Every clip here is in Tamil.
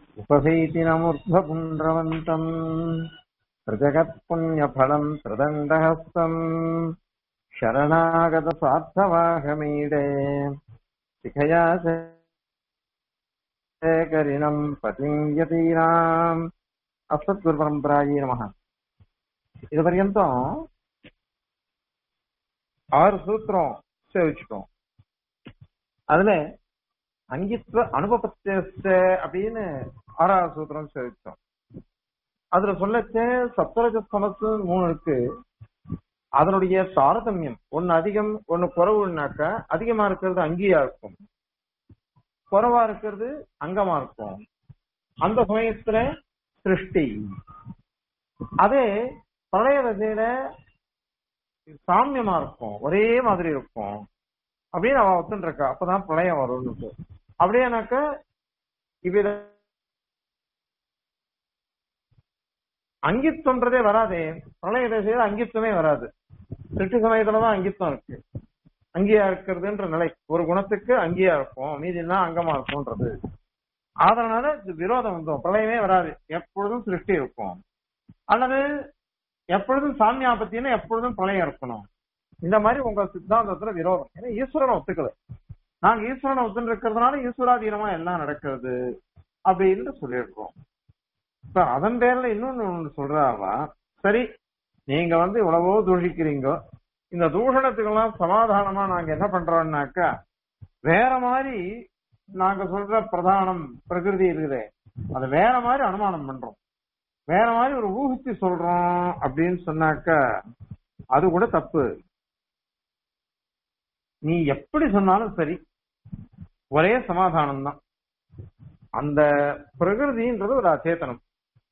उपभीतिनमूर्ध्वपुण्ड्रवन्तम् प्रजगत्पुण्यफलम् त्रिदण्डहस्तम् शरणागतस्वार्थवाहमीडे शिखया शेखरिणम् पतिम् यतीनाम् அசத்குருபரம்பராயி நமக இது பர்யந்தம் ஆறு சூத்திரம் சேவிச்சிட்டோம் அதுல அங்கித்வ அனுபவத்த அப்படின்னு ஆறாவது சூத்திரம் சேவிச்சோம் அதுல சொல்லச்ச சப்தரஜ சமத்து மூணு இருக்கு அதனுடைய தாரதமியம் ஒன்னு அதிகம் ஒன்னு குறவுனாக்கா அதிகமா இருக்கிறது அங்கேயா இருக்கும் குறைவா இருக்கிறது அங்கமா இருக்கும் அந்த சமயத்துல சிருஷ்டி அதே பழைய வகையில சாமியமா இருக்கும் ஒரே மாதிரி இருக்கும் அப்படின்னு அவ ஒத்துருக்கா அப்பதான் பிரளயம் வரும்னு அப்படியானாக்க இவ்வித அங்கித்தம்ன்றதே வராதே பிரளய தசையில அங்கித்தமே வராது சிருஷ்டி சமயத்துலதான் அங்கித்தம் இருக்கு அங்கேயா இருக்கிறதுன்ற நிலை ஒரு குணத்துக்கு அங்கேயா இருக்கும் மீதிலாம் அங்கமா இருக்கும்ன்றது அதனால இது விரோதம் வந்தோம் பிரளயமே வராது எப்பொழுதும் சிருஷ்டி இருக்கும் அல்லது எப்பொழுதும் சாமியாபத்தின்னு எப்பொழுதும் பிரளயம் இருக்கணும் இந்த மாதிரி உங்க சித்தாந்தத்துல விரோதம் ஏன்னா ஈஸ்வரனை ஒத்துக்கல நாங்க ஈஸ்வரனை ஒத்துன்னு இருக்கிறதுனால ஈஸ்வராதீனமா எல்லாம் நடக்கிறது அப்படின்னு சொல்லியிருக்கோம் இப்ப அதன் பேர்ல இன்னொன்னு ஒண்ணு சொல்றாவா சரி நீங்க வந்து இவ்வளவோ தூஷிக்கிறீங்க இந்த தூஷணத்துக்கெல்லாம் சமாதானமா நாங்க என்ன பண்றோம்னாக்கா வேற மாதிரி நாங்க சொல்ற பிரதானம் பிரகிருதி இருக்குதே அதை வேற மாதிரி அனுமானம் பண்றோம் வேற மாதிரி ஒரு ஊகிச்சு சொல்றோம் அப்படின்னு சொன்னாக்க அது கூட தப்பு நீ எப்படி சொன்னாலும் சரி ஒரே சமாதானம் தான் அந்த பிரகிருதின்றது ஒரு அச்சேதனம்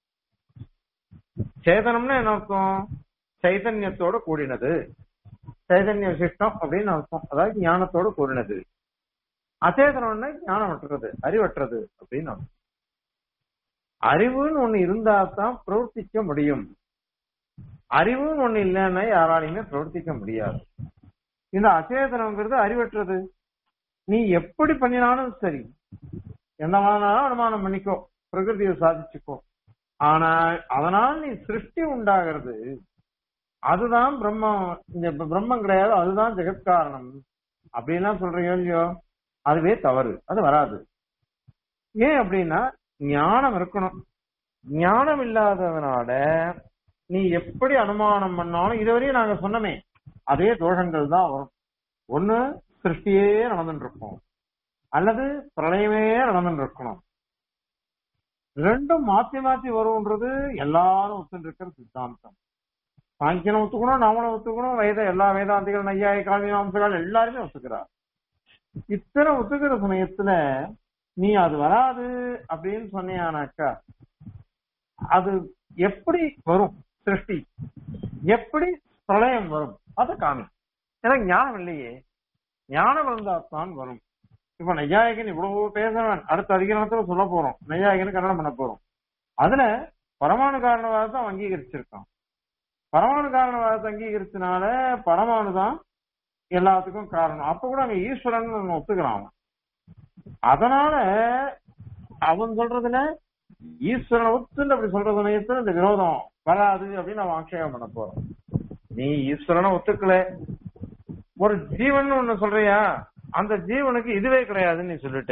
சேதனம்னா என்ன அர்த்தம் சைதன்யத்தோட கூடினது சைதன்ய விசிஷ்டம் அப்படின்னு அர்த்தம் அதாவது ஞானத்தோட கூடினது அச்சேதனம்னா ஞானமற்றது அறிவற்றது அப்படின்னு அர்த்தம் அறிவுன்னு ஒண்ணு இருந்தா தான் பிரவர்த்திக்க முடியும் அறிவுன்னு ஒண்ணு இல்லைன்னா யாராலையுமே பிரவர்த்திக்க முடியாது இந்த அச்சேதனம்ங்கிறது அறிவற்றது நீ எப்படி பண்ணினாலும் சரி என்னவானாலும் அனுமானம் பண்ணிக்கோ பிரகிருதியை சாதிச்சுக்கோ ஆனா அதனால் நீ சிருஷ்டி உண்டாகிறது அதுதான் பிரம்மம் இந்த பிரம்மம் கிடையாது அதுதான் ஜெகத்காரணம் அப்படின்லாம் சொல்றீங்க இல்லையோ அதுவே தவறு அது வராது ஏன் அப்படின்னா ஞானம் இருக்கணும் ஞானம் இல்லாததுனால நீ எப்படி அனுமானம் பண்ணாலும் இதுவரையும் நாங்க சொன்னமே அதே தோஷங்கள் தான் வரும் ஒண்ணு சிருஷ்டியே நடந்துட்டு இருக்கும் அல்லது பிரளயமே நடந்துட்டு இருக்கணும் ரெண்டும் மாத்தி மாத்தி வரும்ன்றது எல்லாரும் ஒத்துட்டு இருக்கிற சித்தாந்தம் சாங்கியனம் ஒத்துக்கணும் நாமளும் ஒத்துக்கணும் வேத எல்லா வேதாந்திகள் நையாய காமியாம்சங்கள் எல்லாருமே ஒத்துக்கிறார் இத்தனை ஒத்துக்கிற சமயத்துல நீ அது வராது அப்படின்னு சொன்னியானாக்கா அது எப்படி வரும் சிருஷ்டி எப்படி பிரளயம் வரும் அதை காமி ஏன்னா ஞானம் இல்லையே ஞானம் இருந்தால்தான் வரும் இப்ப நையாயகன் இவ்வளவு பேசுறான் அடுத்த அதிகாரத்துல சொல்ல போறோம் நையாயகன் கன்னடம் பண்ண போறோம் அதுல பரமாணு காரணவாதத்தை அவன் அங்கீகரிச்சிருக்கான் பரமாணு காரணவாதத்தை அங்கீகரிச்சனால பரமாணு தான் எல்லாத்துக்கும் காரணம் அப்ப கூட அங்க ஈஸ்வரன் ஒத்துக்கிறான் அவன் அதனால அவன் சொல்றதுல ஈஸ்வரனை ஒத்துன்னு அப்படி சொல்ற சமயத்துல இந்த விரோதம் வராது அப்படின்னு அவன் ஆட்சேபம் பண்ண போறான் நீ ஈஸ்வரனை ஒத்துக்கல ஒரு ஜீவன் ஒண்ணு சொல்றியா அந்த ஜீவனுக்கு இதுவே கிடையாதுன்னு நீ சொல்லிட்ட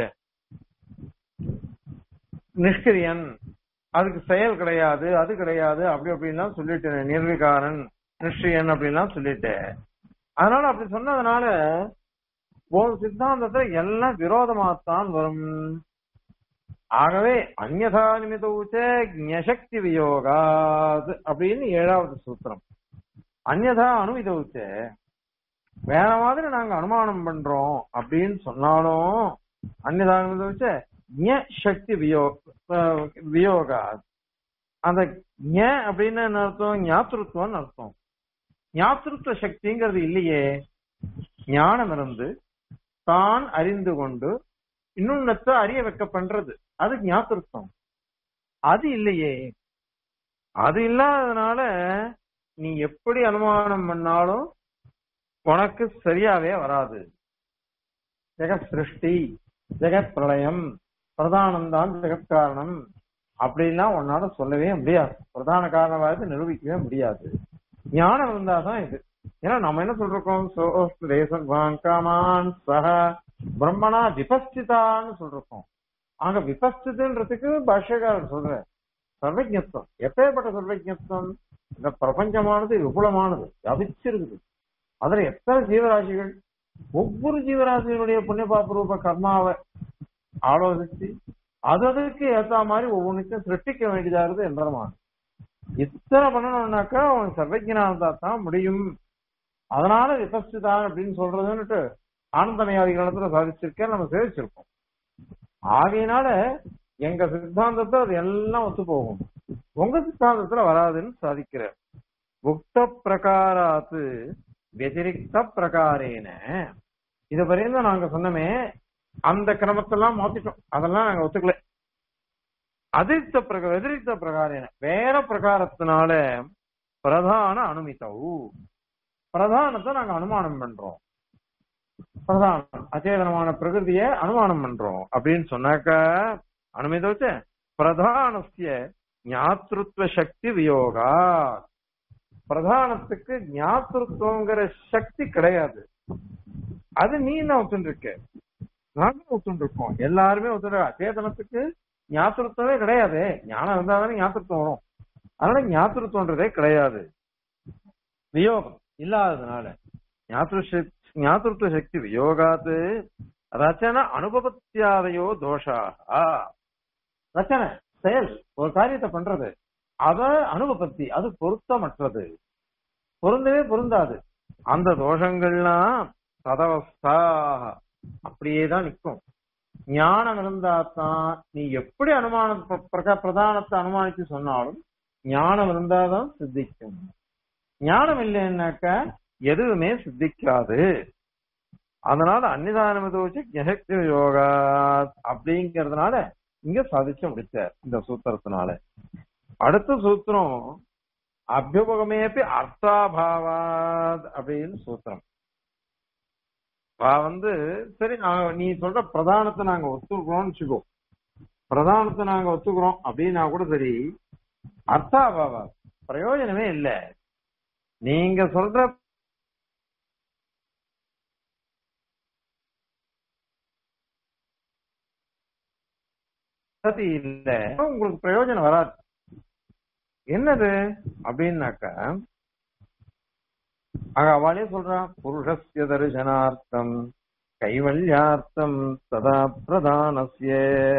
நிஷ்கிரியன் அதுக்கு செயல் கிடையாது அது கிடையாது அப்படி அப்படின்லாம் சொல்லிட்டேன் நிர்விகாரன் நிஷ்டியன் அப்படின்லாம் சொல்லிட்டேன் அதனால அப்படி சொன்னதுனால ஒரு சித்தாந்தத்துல எல்லாம் விரோதமாத்தான் வரும் ஆகவே அந்நதா நிமிதவுச்ச ஞசக்தி வியோகாத் அப்படின்னு ஏழாவது சூத்திரம் அந்நதா அனுமிதவுச்ச வேற மாதிரி நாங்க அனுமானம் பண்றோம் அப்படின்னு சொன்னாலும் அந்நதா அனுமிதவுச்ச சக்தி வியோ வியோகா அந்த ஞ அப்படின்னு என்ன அர்த்தம் ஞாத்திருத்துவம் அர்த்தம் ஞாத்திருத்துவ சக்திங்கிறது இல்லையே ஞானம் இருந்து தான் அறிந்து கொண்டு இன்னொன்னத்தை அறிய வைக்க பண்றது அது ஞாபகம் அது இல்லையே அது இல்லாததுனால நீ எப்படி அனுமானம் பண்ணாலும் உனக்கு சரியாவே வராது ஜெகத் சிருஷ்டி ஜெகத் பிரளயம் பிரதானம் தான் ஜெகத் காரணம் அப்படின்லாம் உன்னால சொல்லவே முடியாது பிரதான காரணமாக நிரூபிக்கவே முடியாது ஞானம் இருந்தாதான் இது ஏன்னா நம்ம என்ன சொல்றோம் காமான் சக பிரம்மனா விபஸ்திதான்னு சொல்றோம் அங்க விபஸ்திதுன்றதுக்கு பாஷ்யக்காரர் சொல்ற சர்வஜத்துவம் எப்பேற்பட்ட சர்வஜத்துவம் இந்த பிரபஞ்சமானது விபுலமானது வியாபிச்சிருக்குது அதுல எத்தனை ஜீவராசிகள் ஒவ்வொரு ஜீவராசிகளுடைய புண்ணியபாபரூப கர்மாவை ஆலோசிச்சு அதற்கு ஏத்த மாதிரி ஒவ்வொன்றுக்கும் சிருஷ்டிக்க வேண்டியதா இருக்குது என்றமான இத்தனை பண்ணணும்னாக்கா அவன் சர்வஜனா இருந்தா தான் முடியும் அதனால விபஸ்திதான் அப்படின்னு சொல்றதுன்னுட்டு ஆனந்தமயாதிகளத்துல சாதிச்சிருக்கேன் நம்ம சேவிச்சிருக்கோம் ஆகையினால எங்க சித்தாந்தத்தை அது எல்லாம் ஒத்து போகும் உங்க சித்தாந்தத்துல வராதுன்னு சாதிக்கிறார் புக்த பிரகாராத்து வெதிரிக்த பிரகாரேன இது வரையும் நாங்க சொன்னமே அந்த கிரமத்தெல்லாம் மாத்திட்டோம் அதெல்லாம் நாங்க ஒத்துக்கல அதிர்த்த பிரக வெதிரிக்த பிரகாரேன வேற பிரகாரத்தினால பிரதான அனுமித்தவு பிரதானத்தை நாங்க அனுமானம் பண்றோம் பிரதானம் அச்சேதனமான பிரகிருதிய அனுமானம் பண்றோம் அப்படின்னு சொன்னாக்க அனுமதி வச்ச பிரதானசிய ஞாத்திருத்வ சக்தி வியோகா பிரதானத்துக்கு ஞாத்திருத்துவங்கிற சக்தி கிடையாது அது நீ என்ன ஒத்துட்டு இருக்க நாங்களும் ஒத்துட்டு இருக்கோம் எல்லாருமே ஒத்துட்டு அச்சேதனத்துக்கு ஞாத்திருத்தமே கிடையாது ஞானம் இருந்தா தானே ஞாத்திருத்தம் வரும் அதனால ஞாத்திருத்தம்ன்றதே கிடையாது வியோகம் இல்லாததுனால ஞாத்திரு ஞாத்திருத்துவ சக்தி வியோகாத்து ரச்சன அனுபவத்தியாதையோ தோஷா ரச்சனை செயல் ஒரு காரியத்தை பண்றது அத அனுபவத்தி அது பொருத்தமற்றது பொருந்தவே பொருந்தாது அந்த தோஷங்கள்லாம் சதவஸ்தா அப்படியே தான் நிற்கும் ஞானம் இருந்தா தான் நீ எப்படி அனுமான பிரதானத்தை அனுமானித்து சொன்னாலும் ஞானம் இருந்தாதான் சித்திக்கும் ஞானம் இல்லைன்னாக்க எதுவுமே சித்திக்காது அதனால அன்னிதானம் வச்சு ஜெகக்தி யோகா அப்படிங்கறதுனால இங்க சாதிச்சு முடிச்சார் இந்த சூத்திரத்தினால அடுத்த சூத்திரம் அபியுபகமேபி அர்த்தாபாவாத் அப்படின்னு சூத்திரம் வந்து சரி நாங்க நீ சொல்ற பிரதானத்தை நாங்க ஒத்துக்கிறோம்னு வச்சுக்கோ பிரதானத்தை நாங்க ஒத்துக்கிறோம் அப்படின்னா கூட சரி அர்த்தாபாவா பிரயோஜனமே இல்ல நீங்க சொல்ற இல்ல உங்களுக்கு பிரயோஜனம் வராது என்னது அப்படின்னாக்கா அங்க அவளே சொல்றான் புருஷஸ்ய தரிசனார்த்தம் கைவல்யார்த்தம் சதா பிரதானசிய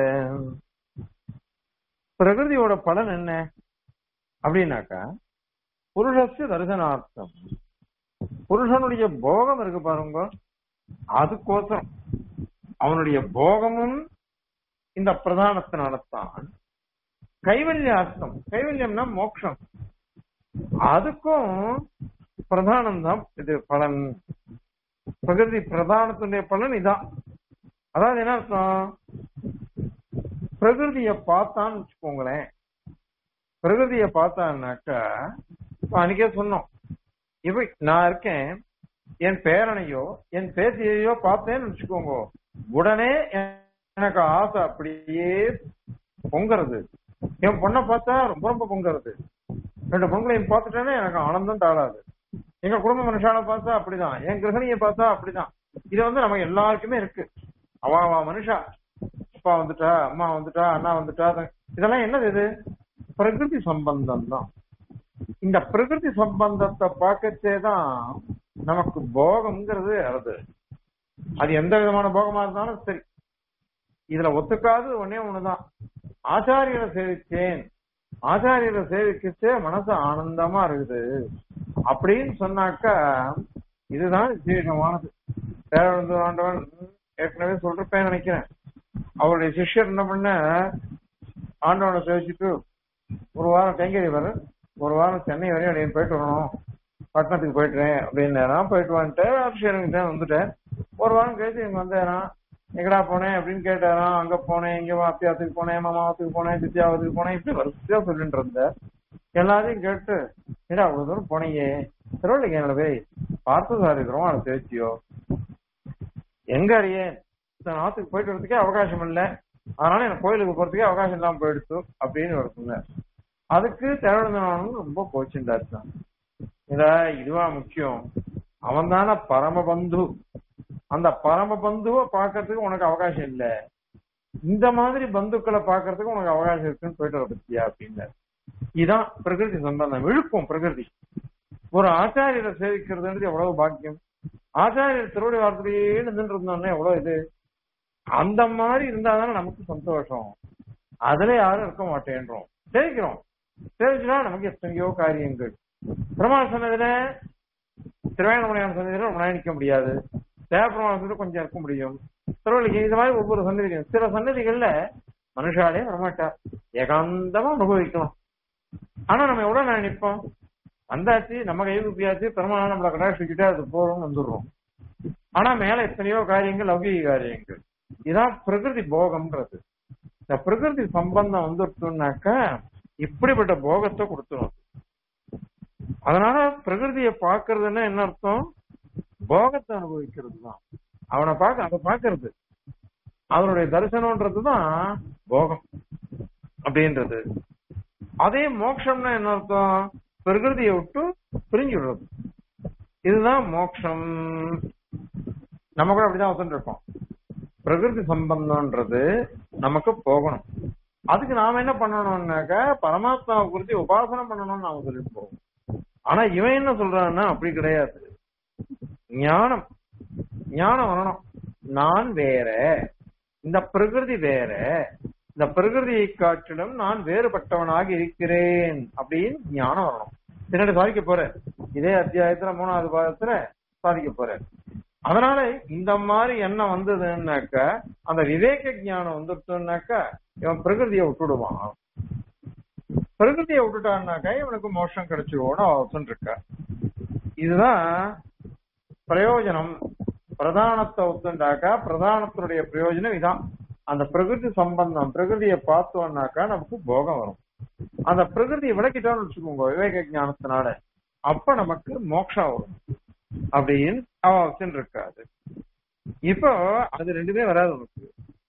பிரகிருதியோட பலன் என்ன அப்படின்னாக்கா புருஷஸ்ய தரிசனார்த்தம் புருஷனுடைய போகம் இருக்கு பாருங்க அதுக்கோசரம் அவனுடைய போகமும் இந்த பிரதானத்தினால்தான் கைவல்யார்த்தம் கைவல்யம்னா மோட்சம் அதுக்கும் பிரதானம் தான் இது பலன் பிரகிருதி பிரதானத்துடைய பலன் இதான் அதாவது என்ன அர்த்தம் பிரகிருதிய பார்த்தான்னு வச்சுக்கோங்களேன் பிரகிருதிய பார்த்தான்னாக்கா அன்னைக்கே சொன்னோம் இப்ப நான் இருக்கேன் என் பேரனையோ என் பேத்தியையோ பார்த்தேன்னு வச்சுக்கோங்க உடனே எனக்கு ஆசை அப்படியே பொங்குறது என் பொண்ணை பார்த்தா ரொம்ப ரொம்ப பொங்குறது ரெண்டு பொங்கலையும் பார்த்துட்டேன்னா எனக்கு ஆனந்தம் தாழாது எங்க குடும்ப மனுஷால பார்த்தா அப்படிதான் என் கிரகணியை பார்த்தா அப்படிதான் இது வந்து நம்ம எல்லாருக்குமே இருக்கு அவ அவ மனுஷா அப்பா வந்துட்டா அம்மா வந்துட்டா அண்ணா வந்துட்டா இதெல்லாம் என்னது இது பிரகிருதி சம்பந்தம் தான் இந்த பிரகிருதி சம்பந்தத்தை பார்க்கச்சே தான் நமக்கு போகம்ங்கிறது வருது அது எந்த விதமான போகமா இருந்தாலும் சரி இதுல ஒத்துக்காது ஒன்னே ஒண்ணுதான் ஆச்சாரியரை சேவிச்சேன் ஆச்சாரியரை சேவிக்கச்சே மனசு ஆனந்தமா இருக்குது அப்படின்னு சொன்னாக்கா இதுதான் விசேஷமானது பேரவந்து ஆண்டவன் ஏற்கனவே சொல்றப்பேன் நினைக்கிறேன் அவருடைய சிஷ்யர் என்ன பண்ண ஆண்டவனை சேவிச்சுட்டு ஒரு வாரம் கைங்கறி வர ஒரு வாரம் சென்னை வரையும் அப்படியே போயிட்டு வரணும் பட்டணத்துக்கு போயிட்டுறேன் அப்படின்னு போயிட்டு வந்துட்டு அபிஷேகங்கிட்ட வந்துட்டேன் ஒரு வாரம் கழிச்சு இங்க வந்தேனா எங்கடா போனேன் அப்படின்னு கேட்டாராம் அங்க போனேன் இங்க அத்தியாவத்துக்கு போனேன் மாமாவத்துக்கு போனேன் தித்யாவத்துக்கு போனேன் இப்படி வரிசையா சொல்லிட்டு இருந்தேன் எல்லாரையும் கேட்டு ஏடா அவ்வளவு தூரம் போனீங்க திருவள்ளிக்கு என்னோட போய் பார்த்து சார் இருக்கிறோம் அதை பேச்சியோ எங்க அறியே நாத்துக்கு போயிட்டு வரதுக்கே அவகாசம் இல்ல அதனால எனக்கு கோயிலுக்கு போறதுக்கே அவகாசம் இல்லாம போயிடுச்சு அப்படின்னு ஒரு சொன்னார் அதுக்கு தேவனந்தனானும் ரொம்ப கோச்சுண்டாச்சுதான் இத இதுவா முக்கியம் அவன் தானே பரமபந்து அந்த பரமபந்துவை பாக்குறதுக்கு உனக்கு அவகாசம் இல்ல இந்த மாதிரி பந்துக்களை பாக்குறதுக்கு உனக்கு அவகாசம் இருக்குன்னு போயிட்டு வர பத்தியா அப்படின்னாரு இதான் பிரகிருதி சம்பந்தம் விழுப்பம் பிரகிருதி ஒரு ஆச்சாரியரை சேவிக்கிறதுன்றது எவ்வளவு பாக்கியம் ஆச்சாரியர் திருவடி வார்த்தையே நின்று இருந்தோம்னா எவ்வளவு இது அந்த மாதிரி இருந்தாதானே நமக்கு சந்தோஷம் அதுல யாரும் இருக்க மாட்டேன்றோம் சேவிக்கிறோம் சேவிச்சுனா நமக்கு எத்தனையோ காரியங்கள் பிரமாண சன்னதில திருவேணமலையான சன்னதியில ரொம்ப நாள் நிக்க முடியாது தேவப்பிரமாணத்துல கொஞ்சம் இருக்க முடியும் திருவள்ளிக்கு இந்த மாதிரி ஒவ்வொரு சன்னதிகளும் சில சன்னதிகள்ல மனுஷாலே வரமாட்டா ஏகாந்தமா அனுபவிக்கணும் ஆனா நம்ம எவ்வளவு நாள் நிப்போம் வந்தாச்சு நம்ம கை குப்பியாச்சு பெருமாள் நம்மளை கடாட்சிக்கிட்டே அது போறோம்னு வந்துடுறோம் ஆனா மேல எத்தனையோ காரியங்கள் லௌகிக காரியங்கள் இதான் பிரகிருதி போகம்ன்றது இந்த பிரகிருதி சம்பந்தம் வந்துட்டோம்னாக்க இப்படிப்பட்ட போகத்தை கொடுத்துரும் அதனால பிரகிருதியை பாக்குறதுன்னா என்ன அர்த்தம் போகத்தை அனுபவிக்கிறது தான் அவனை பார்க்க அதை பாக்குறது அவனுடைய தரிசனம்ன்றது தான் போகம் அப்படின்றது அதே மோட்சம்னா என்ன அர்த்தம் பிரகிருதியை விட்டு பிரிஞ்சு விடுறது இதுதான் மோட்சம் நம்ம கூட அப்படிதான் ஒத்துட்டு இருக்கோம் பிரகிருதி சம்பந்தம்ன்றது நமக்கு போகணும் அதுக்கு நாம என்ன பண்ணணும்னாக்க பரமாத்மாவை குறித்து உபாசனை பண்ணணும்னு நாம சொல்லிட்டு போவோம் ஆனா இவன் என்ன சொல்றான்னா அப்படி கிடையாது ஞானம் ஞானம் வரணும் நான் வேற இந்த பிரகிருதி வேற இந்த பிரகிருதியை காட்டிலும் நான் வேறுபட்டவனாக இருக்கிறேன் அப்படின்னு ஞானம் வரணும் பின்னாடி சாதிக்க போற இதே அத்தியாயத்துல மூணாவது பாதத்துல சாதிக்க போற அதனால இந்த மாதிரி எண்ணம் வந்ததுன்னாக்க அந்த விவேக ஞானம் வந்துருச்சுனாக்க இவன் பிரகிருதியை விட்டுடுவான் பிரகிருதியை விட்டுட்டான்னாக்க இவனுக்கு மோஷம் கிடைச்சிருவோன்னு அவசன் இருக்க இதுதான் பிரயோஜனம் பிரதானத்தை ஒத்துண்டாக்கா பிரதானத்தினுடைய பிரயோஜனம் இதான் அந்த பிரகிருதி சம்பந்தம் பிரகிருதியை பார்த்தோம்னாக்கா நமக்கு போகம் வரும் அந்த பிரகிருதியை விளக்கிட்டோம்னு வச்சுக்கோங்க விவேக ஞானத்தினால அப்ப நமக்கு மோட்சம் வரும் அப்படின்னு அவன் இருக்காது இப்போ அது ரெண்டுமே வராது உனக்கு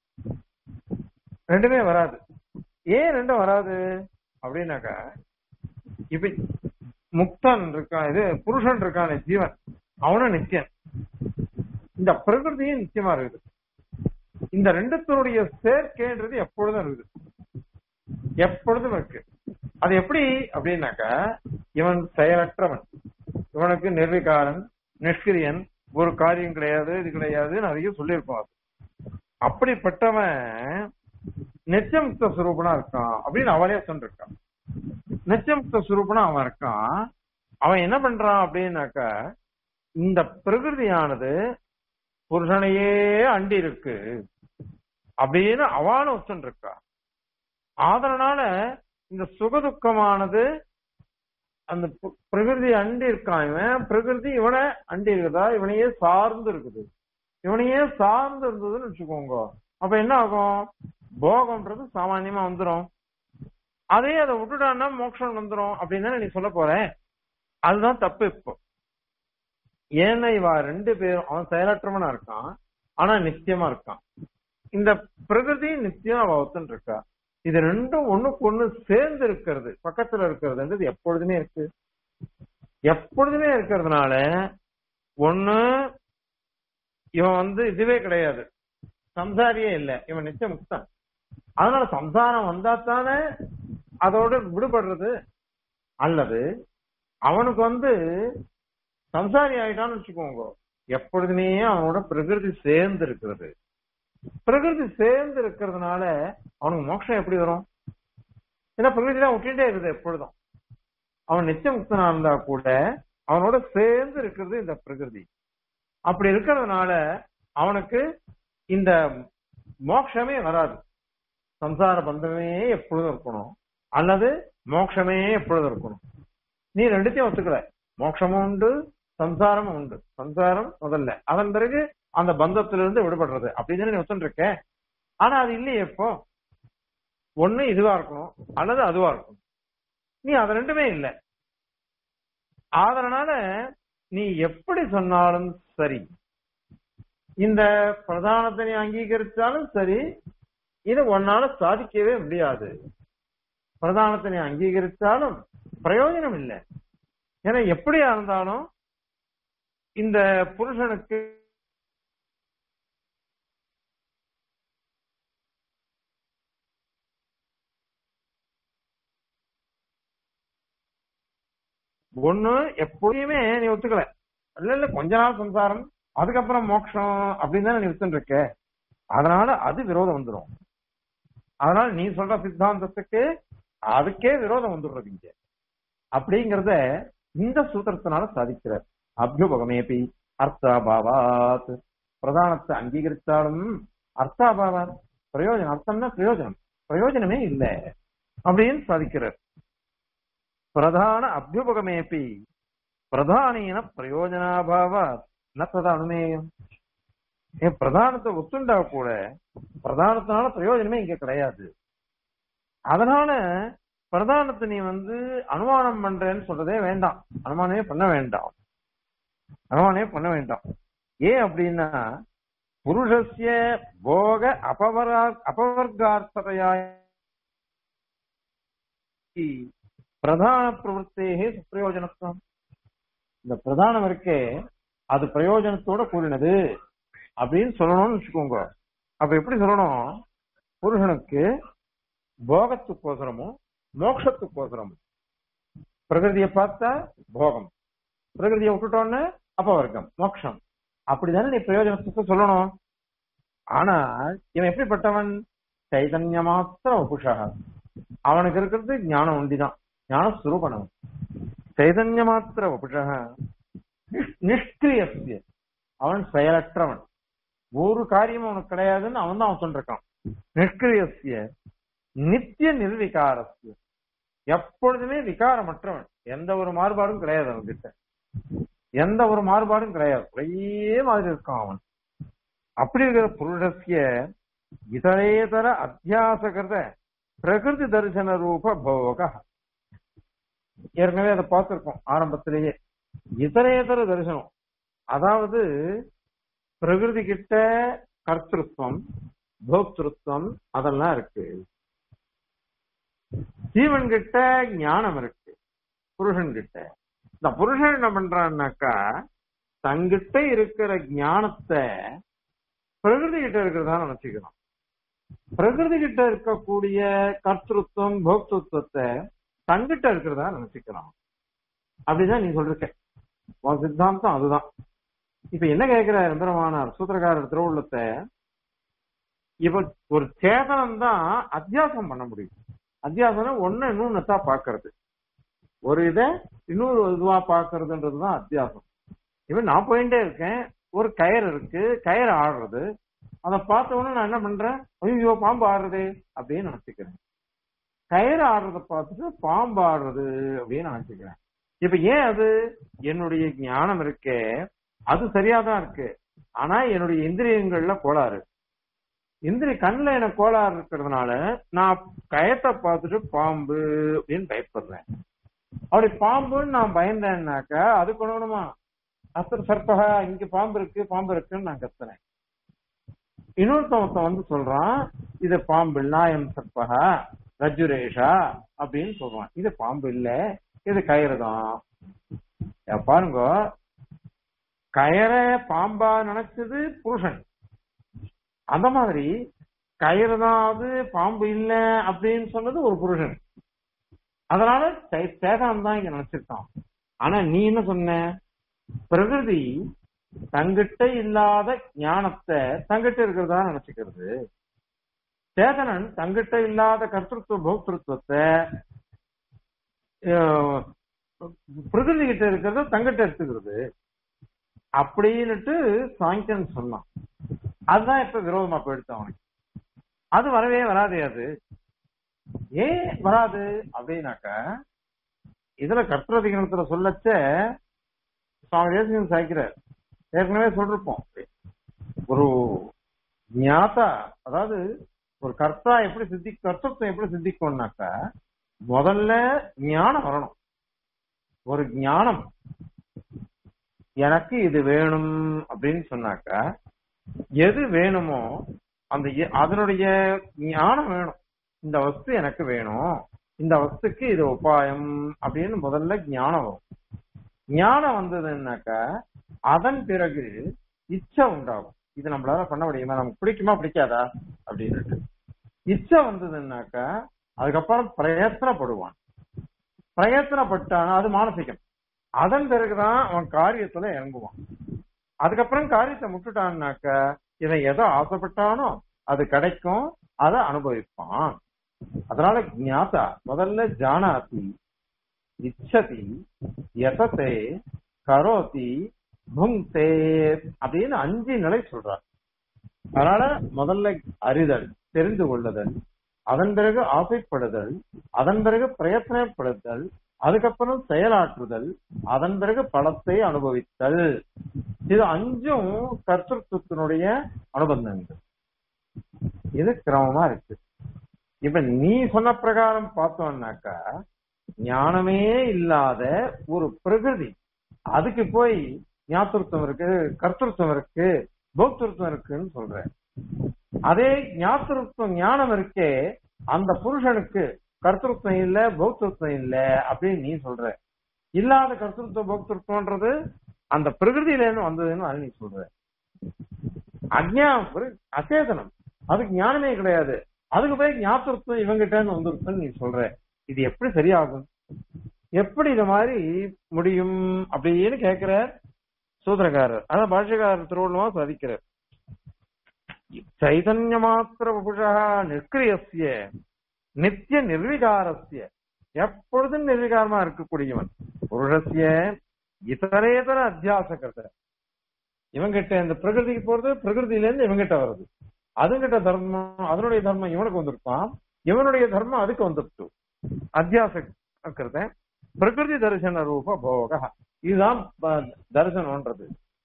ரெண்டுமே வராது ஏன் ரெண்டும் வராது அப்படின்னாக்கா இப்ப முக்தன் இருக்கான் இது புருஷன் இருக்கான் ஜீவன் அவனும் நித்தியன் இந்த பிரகிருதியும் நிச்சயமா இருக்குது இந்த ரெண்டுத்தனுடைய சேர்க்கைன்றது எப்பொழுதும் இருக்குது எப்பொழுதும் இருக்கு அது எப்படி அப்படின்னாக்கா இவன் செயலற்றவன் இவனுக்கு நிர்விகாரன் நிஷ்கிரியன் ஒரு காரியம் கிடையாது இது கிடையாது நிறைய சொல்லியிருக்கோம் அது அப்படிப்பட்டவன் நிச்சயமுக்த சுரூபனா இருக்கான் அப்படின்னு அவனே சொல்லிருக்கான் நிச்சயமுக்த சுரூபனா அவன் இருக்கான் அவன் என்ன பண்றான் அப்படின்னாக்கா இந்த பிரகிருதியானது புருஷனையே அண்டி இருக்கு அப்படின்னு அவனும் ஒத்துன்னு இருக்கா அதனால இந்த சுகதுக்கமானது அந்த பிரகிருதி அண்டி இருக்கான் இவன் பிரகிருதி இவனை அண்டி இருக்குதா இவனையே சார்ந்து இருக்குது இவனையே சார்ந்து இருந்ததுன்னு வச்சுக்கோங்க அப்ப என்ன ஆகும் போகம்ன்றது சாமான்யமா வந்துடும் அதே அதை விட்டுட்டான்னா மோட்சம் வந்துடும் அப்படின்னு தானே நீ சொல்ல போற அதுதான் தப்பு இப்போ ஏன்னா இவ ரெண்டு பேரும் அவன் செயலற்றவனா இருக்கான் ஆனா நித்தியமா இருக்கான் இந்த பிரகிருதி நித்தியம் அவ ஒத்துன்னு இருக்கா இது ரெண்டும் ஒண்ணுக்கு ஒண்ணு சேர்ந்து இருக்கிறது பக்கத்துல இருக்கிறதுன்றது எப்பொழுதுமே இருக்கு எப்பொழுதுமே இருக்கிறதுனால ஒண்ணு இவன் வந்து இதுவே கிடையாது சம்சாரியே இல்லை இவன் நிச்சயம் முக்தான் அதனால சம்சாரம் வந்தா தானே அதோட விடுபடுறது அல்லது அவனுக்கு வந்து சம்சாரி ஆயிட்டான்னு வச்சுக்கோங்க எப்பொழுதுமே அவனோட பிரகிருதி சேர்ந்து இருக்கிறது பிரகிருதி சேர்ந்து இருக்கிறதுனால அவனுக்கு மோட்சம் எப்படி வரும் ஏன்னா பிரகிருதி தான் விட்டுட்டே இருக்குது எப்பொழுதும் அவன் நித்திய முக்தனா இருந்தா கூட அவனோட சேர்ந்து இருக்கிறது இந்த பிரகிருதி அப்படி இருக்கிறதுனால அவனுக்கு இந்த மோட்சமே வராது சம்சார பந்தமே எப்பொழுதும் இருக்கணும் அல்லது மோட்சமே எப்பொழுதும் இருக்கணும் நீ ரெண்டுத்தையும் ஒத்துக்கல மோட்சமும் உண்டு சம்சாரமும் உண்டு சம்சாரம் முதல்ல அதன் பிறகு அந்த பந்தத்திலிருந்து விடுபடுறது அப்படின்னு நீ ஒத்துன்னு இருக்க ஆனா அது இல்லையே இப்போ ஒண்ணு இதுவா இருக்கணும் அல்லது அதுவா இருக்கணும் நீ அது ரெண்டுமே இல்லை அதனால நீ எப்படி சொன்னாலும் சரி இந்த பிரதானத்தை நீ அங்கீகரிச்சாலும் சரி இதை உன்னால சாதிக்கவே முடியாது பிரதானத்தை நீ அங்கீகரித்தாலும் பிரயோஜனம் இல்லை ஏன்னா எப்படியா இருந்தாலும் இந்த புருஷனுக்கு ஒண்ணு எப்போதுமே நீ ஒத்துக்கல இல்ல இல்ல கொஞ்ச நாள் சம்சாரம் அதுக்கப்புறம் மோட்சம் அப்படின்னு தானே நீ வித்துட்டு இருக்க அதனால அது விரோதம் வந்துடும் அதனால நீ சொல்ற சித்தாந்தத்துக்கு அதுக்கே விரோதம் வந்துடுறது இங்க அப்படிங்கறத இந்த சூத்திரத்தினால சாதிக்கிறார் அபியுபகமேபி அர்த்தாபாவாத் பிரதானத்தை அங்கீகரித்தாலும் அர்த்தாபாவாத் பிரயோஜனம் அர்த்தம்னா பிரயோஜனம் பிரயோஜனமே இல்லை அப்படின்னு சாதிக்கிறார் பிரதான அபியுபகமேபி பிரதானீன பிரயோஜனாபாவாத் ந ததா அனுமேயம் ஏன் பிரதானத்தை ஒத்துண்டா கூட பிரதானத்தினால பிரயோஜனமே இங்க கிடையாது அதனால பிரதானத்தை நீ வந்து அனுமானம் பண்றேன்னு சொல்றதே வேண்டாம் அனுமானமே பண்ண வேண்டாம் அனுமானமே பண்ண வேண்டாம் ஏன் அப்படின்னா புருஷஸ்ய போக அபவரா அபவர்கார்த்ததையா பிரதான பிரவருத்தேகே சுப்பிரயோஜனத்துவம் இந்த பிரதானம் இருக்கே அது பிரயோஜனத்தோட கூடினது அப்படின்னு சொல்லணும்னு வச்சுக்கோங்க அப்ப எப்படி சொல்லணும் புருஷனுக்கு போகத்துக்கோசரமும் மோட்சத்துக்கோசரமும் பிரகிருதியை பார்த்தா போகம் பிரகிருதியை விட்டுட்டோன்னு அபவர்க்கம் மோட்சம் அப்படிதானே நீ பிரயோஜனத்துக்கு சொல்லணும் ஆனா இவன் எப்படிப்பட்டவன் சைதன்ய மாத்திர உபுஷா அவனுக்கு இருக்கிறது ஞானம் உண்டிதான் ஞான சுரூபனம் சைதன்ய மாத்திர உபுஷா நிஷ்கிரியசிய அவன் செயலற்றவன் ஒரு காரியமும் அவனுக்கு கிடையாதுன்னு அவன் தான் அவன் சொல்றான் நிஷ்கிரியசிய நித்திய நிர்விகாரஸ்ய எப்பொழுதுமே விகாரமற்றவன் எந்த ஒரு மாறுபாடும் கிடையாது அவன்கிட்ட எந்த ஒரு மாறுபாடும் கிடையாது ஒரே மாதிரி இருக்கான் அவன் அப்படி இருக்கிற புருஷஸ்ய இதரேதர அத்தியாசகிருத பிரகிருதி தரிசன ரூப போக ஏற்கனவே அதை பார்த்திருக்கோம் ஆரம்பத்திலேயே இதரேதர தரிசனம் அதாவது பிரகிருதி கிட்ட கர்த்திருவம் போக்திருத்தம் அதெல்லாம் இருக்கு ஜீவன் கிட்ட ஞானம் இருக்கு புருஷன் கிட்ட இந்த புருஷன் என்ன பண்றான்னாக்கா தங்கிட்ட இருக்கிற ஞானத்தை பிரகிருதி கிட்ட இருக்கிறதா நினைச்சுக்கணும் பிரகிருதி கிட்ட இருக்கக்கூடிய கர்த்திருவம் போக்திருத்தத்தை தங்கிட்ட இருக்கிறதா நினைச்சுக்கலாம் அப்படிதான் நீ சொல்லிருக்க உன் சித்தாந்தம் அதுதான் இப்ப என்ன கேட்கிற எம்பெருமானார் சூத்திரக்காரர் திருவுள்ளத்தை இப்ப ஒரு சேதனம் தான் அத்தியாசம் பண்ண முடியும் அத்தியாசம் ஒண்ணு இன்னொன்னு பாக்குறது ஒரு இதை இன்னொரு இதுவா பாக்குறதுன்றதுதான் அத்தியாசம் இப்ப நான் போயிட்டே இருக்கேன் ஒரு கயிறு இருக்கு கயிறு ஆடுறது அதை பார்த்த உடனே நான் என்ன பண்றேன் ஐயோ பாம்பு ஆடுறது அப்படின்னு நினைச்சுக்கிறேன் கயிறு ஆடுறத பார்த்துட்டு பாம்பு ஆடுறது அப்படின்னு நினைச்சுக்கிறேன் இப்ப ஏன் அது என்னுடைய ஞானம் இருக்கே அது சரியாதான் இருக்கு ஆனா என்னுடைய இந்திரியங்கள்ல கோளாறு இந்திரிய கண்ணுல எனக்கு கோளாறு இருக்கிறதுனால நான் கயத்தை பார்த்துட்டு பாம்பு அப்படின்னு பயப்படுறேன் அப்படி பாம்புன்னு நான் பயந்தேன்னாக்கா அது கொள்ளணுமா அசர் சர்பகா இங்க பாம்பு இருக்கு பாம்பு இருக்குன்னு நான் கத்துறேன் இன்னொருத்தவத்த வந்து சொல்றான் இது பாம்பு நாயம் சர்பகா ரஜுரேஷா அப்படின்னு சொல்றான் இது பாம்பு இல்ல இது கயிறு தான் பாருங்க கயரை பாம்பா நினைச்சது புருஷன் அந்த மாதிரி கயிறு தான் அது பாம்பு இல்ல அப்படின்னு சொன்னது ஒரு புருஷன் அதனால சேதனம் தான் இங்க நினைச்சிருக்கான் ஆனா நீ என்ன சொன்ன பிரகிருதி தங்கிட்ட இல்லாத ஞானத்தை தங்கிட்ட இருக்கிறதா நினைச்சுக்கிறது சேதனன் தங்கிட்ட இல்லாத கர்த்தத்துவ போக்திருத்துவத்தை பிரகிருதி கிட்ட இருக்கிறத தங்கிட்ட எடுத்துக்கிறது அப்படின்னுட்டு சாங்கியன் சொன்னான் அதுதான் இப்ப விரோதமா போயிடுச்சு அவனுக்கு அது வரவே வராதே அது ஏன் வராது அப்படின்னாக்க இதுல கர்த்தரதிகரணத்துல சொல்லச்ச சுவாமி தேசிகன் சாய்க்கிறார் ஏற்கனவே சொல்லிருப்போம் ஒரு ஞாத்தா அதாவது ஒரு கர்த்தா எப்படி சித்தி கர்த்தத்துவம் எப்படி சித்திக்கும்னாக்கா முதல்ல ஞானம் வரணும் ஒரு ஞானம் எனக்கு இது வேணும் அப்படின்னு சொன்னாக்கா எது வேணுமோ அந்த இ- அதனுடைய ஞானம் வேணும் இந்த வஸ்து எனக்கு வேணும் இந்த வஸ்துக்கு இது உபாயம் அப்படின்னு முதல்ல ஞானம் வரும் ஞானம் வந்ததுன்னாக்கா அதன் பிறகு இச்சை உண்டாகும் இது நம்மளால பண்ண முடியுமா நமக்கு பிடிக்குமா பிடிக்காதா அப்படின்னுட்டு இச்சை வந்ததுன்னாக்கா அதுக்கப்புறம் பிரயத்தனப்படுவான் பிரயத்தனப்பட்டான் அது மானசிகம் அதன் பிறகுதான் அவன் காரியத்துல இறங்குவான் அதுக்கப்புறம் காரியத்தை முட்டுட்டான்னாக்க இவன் எதை ஆசைப்பட்டானோ அது கிடைக்கும் அதை அனுபவிப்பான் அதனால ஞாதா முதல்ல ஜானாதி இச்சதி யததே கரோதி புங்தே அப்படின்னு அஞ்சு நிலை சொல்றார் அதனால முதல்ல அறிதல் தெரிந்து கொள்ளுதல் அதன் பிறகு ஆசைப்படுதல் அதன் பிறகு பிரயத்தனப்படுதல் அதுக்கப்புறம் செயலாற்றுதல் அதன் பிறகு பலத்தை அனுபவித்தல் இது அஞ்சும் கர்த்தத்துவத்தினுடைய அனுபந்தங்கள் இது கிரமமா இருக்கு இப்ப நீ சொன்ன பிரகாரம் பார்த்தோம்னாக்கா ஞானமே இல்லாத ஒரு பிரகிருதி அதுக்கு போய் ஞாபகத்துவம் இருக்கு கர்த்தத்துவம் இருக்கு போக்திருத்தம் இருக்குன்னு சொல்ற அதே ஞாபகத்துவம் ஞானம் இருக்கே அந்த புருஷனுக்கு கர்த்தத்துவம் இல்ல பௌத்தத்துவம் இல்ல அப்படின்னு நீ சொல்ற இல்லாத கர்த்தத்துவ போக்திருத்தம்ன்றது அந்த பிரகிருதியில இருந்து வந்ததுன்னு அது நீ சொல்ற அஜ்ஞா அச்சேதனம் அதுக்கு ஞானமே கிடையாது அதுக்கு போய் ஞாபகத்துவம் இவங்கிட்ட இருந்து வந்திருக்குன்னு நீ சொல்ற இது எப்படி சரியாகும் எப்படி இது மாதிரி முடியும் அப்படின்னு கேக்குற சூத்திரக்காரர் அதான் பாஷ்யக்காரர் திருவள்ளுவா சாதிக்கிறார் சைதன்ய மாத்திர புருஷா நிஷ்கிரியசிய நித்திய நிர்விகாரஸ்ய எப்பொழுதும் நிர்விகாரமா இருக்கக்கூடியவன் புருஷஸ்ய இதரேதர அத்தியாசகத்தை இவங்கிட்ட இந்த பிரகிருதிக்கு போறது பிரகிருதியில இருந்து இவங்கிட்ட வருது அதுங்கிட்ட தர்மம் அதனுடைய தர்மம் இவனுக்கு வந்திருப்பான் இவனுடைய தர்மம் அதுக்கு வந்துருச்சு அத்தியாசக்கிறத பிரகிருதி தரிசன ரூப போக இதுதான் ப- தரிசனம்ன்றது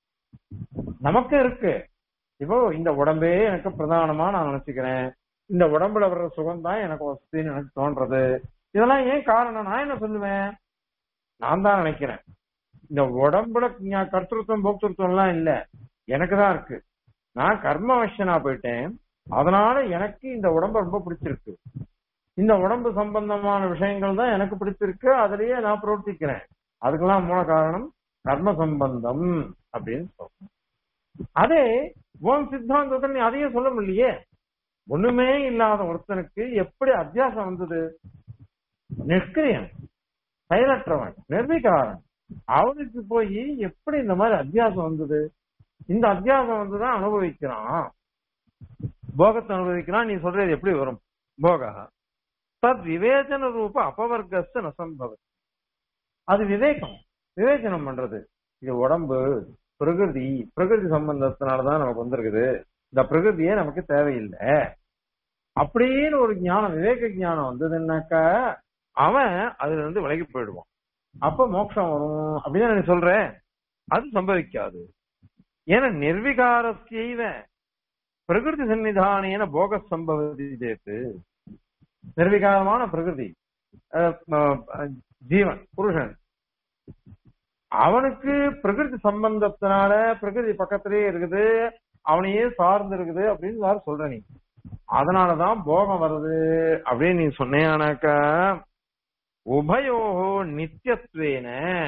நமக்கு இருக்கு இப்போ இந்த உடம்பே எனக்கு பிரதானமா நான் நினைச்சுக்கிறேன் இந்த உடம்புல வர்ற சுகம் தான் எனக்கு வசதின்னு எனக்கு தோன்றது இதெல்லாம் ஏன் காரணம் நான் என்ன சொல்லுவேன் நான் தான் நினைக்கிறேன் இந்த உடம்புல ஞா- கர்த்தൃത്വம் போக்திருத்தம் எல்லாம் இல்ல எனக்கு தான் இருக்கு நான் கர்மவசனா போயிட்டேன் அதனால எனக்கு இந்த உடம்பு ரொம்ப பிடிச்சிருக்கு இந்த உடம்பு சம்பந்தமான விஷயங்கள் தான் எனக்கு பிடிச்சிருக்கு அதுலயே நான் பிரவர்த்திக்கிறேன் அதுக்கெல்லாம் மூல காரணம் கர்ம சம்பந்தம் அப்படின்னு சொல்றேன் அதே ஓம் சித்தாந்தத்தை நீ அதையும் சொல்ல முடியலையே ஒண்ணுமே இல்லாத ஒருத்தனுக்கு எப்படி அத்தியாசம் வந்தது நிஷ்கிரியன் செயலற்றவன் நிர்விகாரன் அவனுக்கு போய் எப்படி இந்த மாதிரி அத்தியாசம் வந்தது இந்த அத்தியாசம் வந்துதான் அனுபவிக்கிறான் போகத்தை அனுபவிக்கிறான் நீ சொல்றது எப்படி வரும் போகா தத் விவேச்சன ரூப அபவர்க்கஸ்து நசம்பவ அது விவேகம் விவேச்சனம் பண்றது இது உடம்பு பிரகிருதி பிரகிருதி சம்பந்தத்தினாலதான் நமக்கு வந்திருக்குது இந்த பிரகிருதியே நமக்கு தேவையில்லை அப்படின்னு ஒரு ஞானம் விவேக ஞானம் வந்ததுன்னாக்கா அவன் அதுல இருந்து விலகி போயிடுவான் அப்ப மோட்சம் வரும் அப்படின்னு நீ சொல்ற அது சம்பவிக்காது ஏன்னா நிர்விகாரஸ்யைவ பிரகிருதி சன்னிதானேன போக சம்பவதி சேத்து நிர்விகாரமான பிரகிருதி அஹ், அஹ், ஜீவன் புருஷன் அவனுக்கு பிரகிருதி சம்பந்தத்தினால பிரகிருதி பக்கத்திலேயே இருக்குது அவனையே சார்ந்து இருக்குது அப்படின்னு யார் சொல்ற நீ அதனாலதான் போகம் வருது அப்படின்னு நீ சொன்னேனாக்கா உபயோகோ நித்தியத்வேன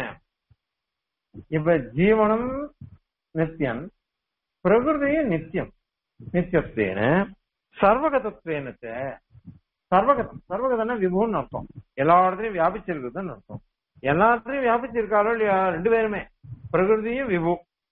இப்ப ஜீவனம் நித்தியன் பிரகிருதியும் நித்தியம் நித்தியத்வேன சர்வகதத்வேன ச. சர்வகதம் சர்வகதம்னா விபுன்னு அர்த்தம் எல்லா இடத்துலயும் வியாபிச்சிருக்குதுன்னு அர்த்தம் எல்லா இடத்துலயும் வியாபிச்சிருக்காளோ இல்லையா ரெண்டு பேருமே பிரகிருதியும் விபு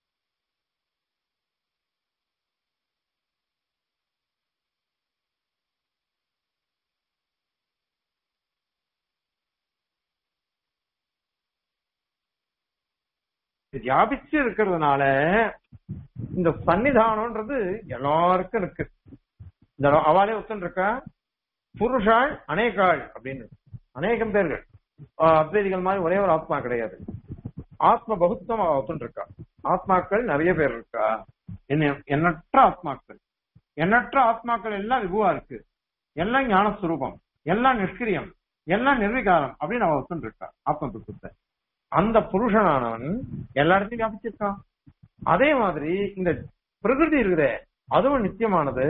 வியாபிச்சு இருக்கிறதுனால இந்த சன்னிதானம்ன்றது எல்லாருக்கும் இருக்கு இந்த அவளே ஒத்தன் இருக்கா புருஷாள் அநேகாள் அப்படின்னு அநேகம் பேர்கள் ஆஹ் அத்வைதிகள் மாதிரி ஒரே ஒரு ஆத்மா கிடையாது ஆத்ம பகுத்தம் அவ ஒத்துன்னு இருக்கா ஆத்மாக்கள் நிறைய பேர் இருக்கா என்ன எண்ணற்ற ஆத்மாக்கள் எண்ணற்ற ஆத்மாக்கள் எல்லாம் விபுவா இருக்கு எல்லாம் ஞானஸ்வரூபம் எல்லாம் நிஷ்கிரியம் எல்லாம் நிர்விகாரம் அப்படின்னு அவ ஒத்துன்னு இருக்கா ஆத்ம தத்துவத்தை அந்த புருஷனானவன் எல்லா இடத்தையும் வியாபிச்சிருக்கான் அதே மாதிரி இந்த பிரகிருதி இருக்குதே அதுவும் நித்தியமானது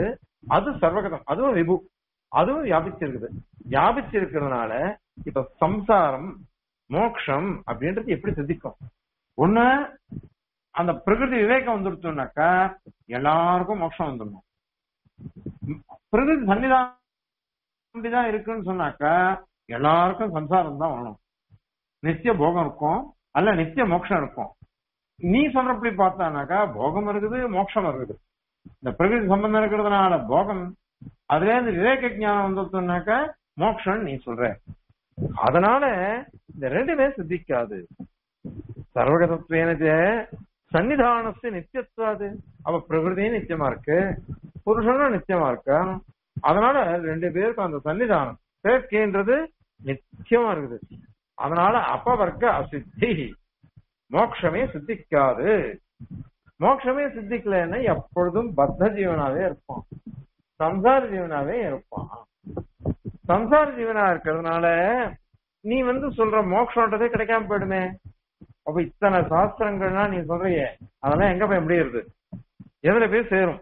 அது சர்வகதம் அதுவும் விபு அதுவும் வியாபிச்சிருக்குது வியாபிச்சிருக்கிறதுனால இப்ப சம்சாரம் மோக்ஷம் அப்படின்றது எப்படி சித்திக்கும் ஒண்ணு அந்த பிரகிருதி விவேகம் வந்துருச்சுனாக்கா எல்லாருக்கும் மோட்சம் வந்துடணும் பிரகிருதி சன்னிதானம் தான் இருக்குன்னு சொன்னாக்கா எல்லாருக்கும் சம்சாரம் தான் வரணும் நித்திய போகம் இருக்கும் அல்ல நித்திய மோட்சம் இருக்கும் நீ சொல்றபடி பார்த்தானாக்கா போகம் இருக்குது மோட்சம் இருக்குது இந்த பிரகிருதி சம்பந்தம் இருக்கிறதுனால போகம் அதுல இருந்து விவேக ஞானம் வந்துருச்சுனாக்கா மோட்சம் நீ சொல்ற அதனால இந்த ரெண்டுமே சித்திக்காது சர்வகதத்துவேனது சன்னிதானத்து நித்தியத்துவாது அவ பிரகிருதியும் நித்தியமா இருக்கு புருஷனும் நித்தியமா இருக்கா அதனால ரெண்டு பேருக்கும் அந்த சன்னிதானம் சேர்க்கைன்றது நித்தியமா இருக்குது அதனால அப்பவர்க்க அசித்தி மோட்சமே சித்திக்காது மோட்சமே சித்திக்கலன்னா எப்பொழுதும் பத்த ஜீவனாவே இருப்பான் சம்சார ஜீவனாவே இருப்பான் சம்சார ஜீவனா இருக்கிறதுனால நீ வந்து சொல்ற மோட்சம்ன்றதே கிடைக்காம போயிடுமே அப்ப இத்தனை சாஸ்திரங்கள்லாம் நீ சொல்றியே அதெல்லாம் எங்க போய் முடியுது எதுல போய் சேரும்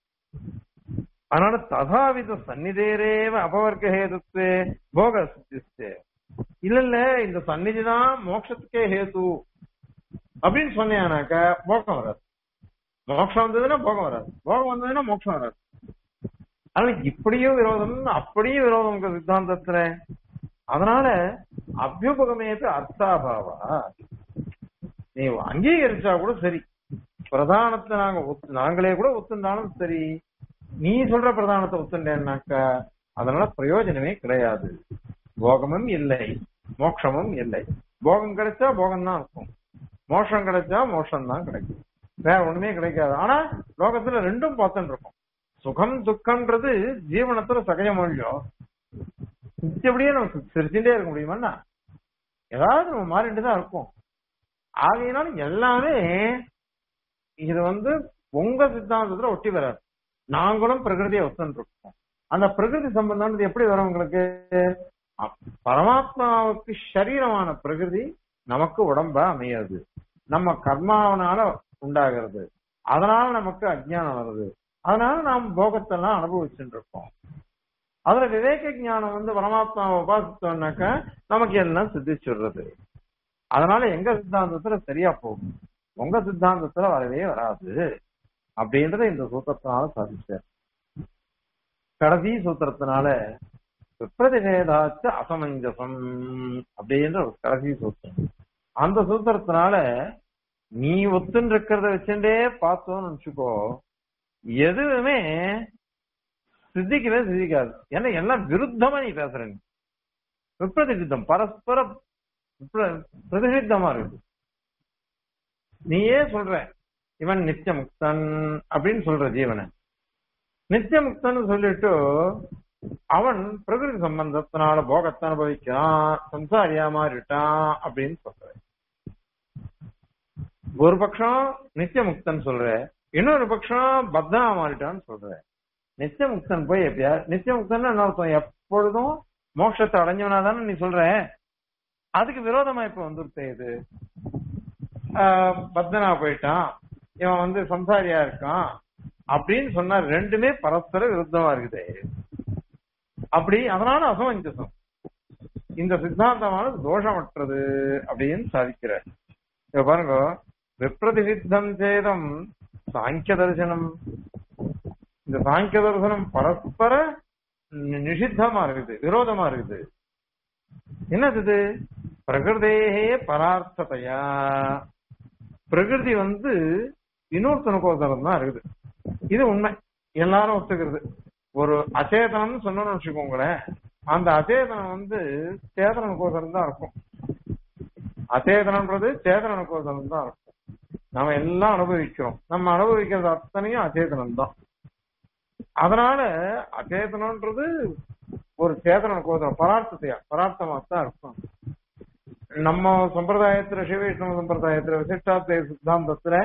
அதனால ததாவித சந்நிதேரேவ அபவர்க்க ஹேதுத்து போக சித்திச்சு இல்ல இல்ல இந்த சந்நிதி தான் மோட்சத்துக்கே ஹேது அப்படின்னு சொன்னேனாக்க போகம் வராது மோட்சம் வந்ததுன்னா போகம் வராது போகம் வந்ததுன்னா மோட்சம் வராது ஆனா இப்படியும் விரோதம் அப்படியும் விரோதம் உங்க சித்தாந்தத்துல அதனால அபியுபகமேது அர்த்தாபாவா நீ அங்கீகரிச்சா கூட சரி பிரதானத்தை நாங்க ஒத்து- நாங்களே கூட ஒத்துந்தாலும் சரி நீ சொல்ற பிரதானத்தை ஒத்துண்டேன்னாக்கா அதனால பிரயோஜனமே கிடையாது போகமும் இல்லை மோட்சமும் இல்லை போகம் கிடைச்சா போகம் தான் இருக்கும் மோட்சம் கிடைச்சா மோட்சம் தான் கிடைக்கும் வேற ஒண்ணுமே கிடைக்காது ஆனா லோகத்துல ரெண்டும் பார்த்துட்டு இருக்கும் சுகம் துக்கம்ன்றது ஜீவனத்துல சகஜ மொழியும் மிச்சபடியே நம்ம சிரிச்சுட்டே இருக்க முடியுமா ஏதாவது நம்ம மாறிட்டு தான் இருக்கும் ஆகையினால எல்லாமே இது வந்து உங்க சித்தாந்தத்துல ஒட்டி வராது நாங்களும் பிரகிருதியை ஒத்துன்னு இருக்கோம் அந்த பிரகிருதி சம்பந்தம் எப்படி வரும் உங்களுக்கு அ- பரமாத்மாவுக்கு சரீரமான பிரகிருதி நமக்கு உடம்பா அமையாது நம்ம கர்மாவனால உண்டாகிறது அதனால நமக்கு அஜ்ஞானம் வருது அதனால நாம் போகத்தெல்லாம் அனுபவிச்சுட்டு இருக்கோம் அதுல விவேக ஞானம் வந்து பரமாத்மாவை உபாசித்தோம்னாக்க நமக்கு எல்லாம் சித்திச்சுடுறது அதனால எங்க சித்தாந்தத்துல சரியா போகும் உங்க சித்தாந்தத்துல வரவே வராது அப்படின்றத இந்த சூத்திரத்தினால சாதிச்சார் கடைசி சூத்திரத்தினால விப்ரதிஷேதாச்ச அசமஞ்சசம் அப்படின்ற ஒரு கடைசி சூத்திரம் அந்த சூத்திரத்தினால நீ ஒத்துன்னு இருக்கிறத வச்சுட்டே பார்த்தோம்னு நினைச்சுக்கோ எதுவுமே சித்திக்கவே சித்திக்காது ஏன்னா எல்லாம் விருத்தமா நீ பேசுற நீ விப்ரதிஷித்தம் பரஸ்பர விப்ர- பிரதிஷித்தமா இருக்கு நீயே சொல்ற இவன் நித்திய முக்தன் அப்படின்னு சொல்ற ஜீவனை நித்திய முக்தன் சொல்லிட்டு அவன் பிரகிருதி சம்பந்தத்தினால போகத்தை அனுபவிக்கிறான் சம்சாரியா மாறிட்டான் அப்படின்னு சொல்ற ஒரு பட்சம் நித்திய முக்தன் சொல்ற இன்னொரு பட்சம் பத்தனா மாறிட்டான்னு சொல்ற நித்திய முக்தன் போய் எப்படியா நித்திய முக்தன் என்ன அர்த்தம் எப்பொழுதும் மோட்சத்தை அடைஞ்சவனா தானே நீ சொல்ற அதுக்கு விரோதமா இப்ப வந்துருத்தே இது ஆஹ் பத்தனா போயிட்டான் இவன் வந்து சம்சாரியா இருக்கான் அப்படின்னு சொன்னா ரெண்டுமே பரஸ்பர விருத்தமா இருக்குது அப்படி அதனால அசமஞ்சசம் இந்த சித்தாந்தமானது தோஷமற்றது அப்படின்னு சாதிக்கிறார் இப்ப பாருங்க விப்ரதிசித்தம் சேதம் சாங்கிய தரிசனம் இந்த சாங்கிய தரிசனம் பரஸ்பர நி- நிஷித்தமா இருக்குது விரோதமா இருக்குது என்னது இது பிரகிருதேகே பரார்த்ததையா பிரகிருதி வந்து இன்னொருத்தனுக்கோசரம் தான் இருக்குது இது உண்மை எல்லாரும் ஒத்துக்கிறது ஒரு அச்சேதனம்னு சொன்னோம்னு வச்சுக்கோங்களேன் அந்த அச்சேதனம் வந்து சேதனனுக்கோசரம் தான் இருக்கும் அச்சேதனன்றது சேதனனுக்கோசரம் தான் இருக்கும் நம்ம எல்லாம் அனுபவிக்கிறோம் நம்ம அனுபவிக்கிறது அத்தனையும் அச்சேதனம் தான் அதனால அச்சேதனன்றது ஒரு சேதனனுக்கோசரம் பரார்த்தத்தையா பரார்த்தமா தான் இருக்கும் நம்ம சம்பிரதாயத்துல சிவ வைஷ்ணவ சம்பிரதாயத்துல விசிஷ்டாத்வய சித்தாந்தத்துல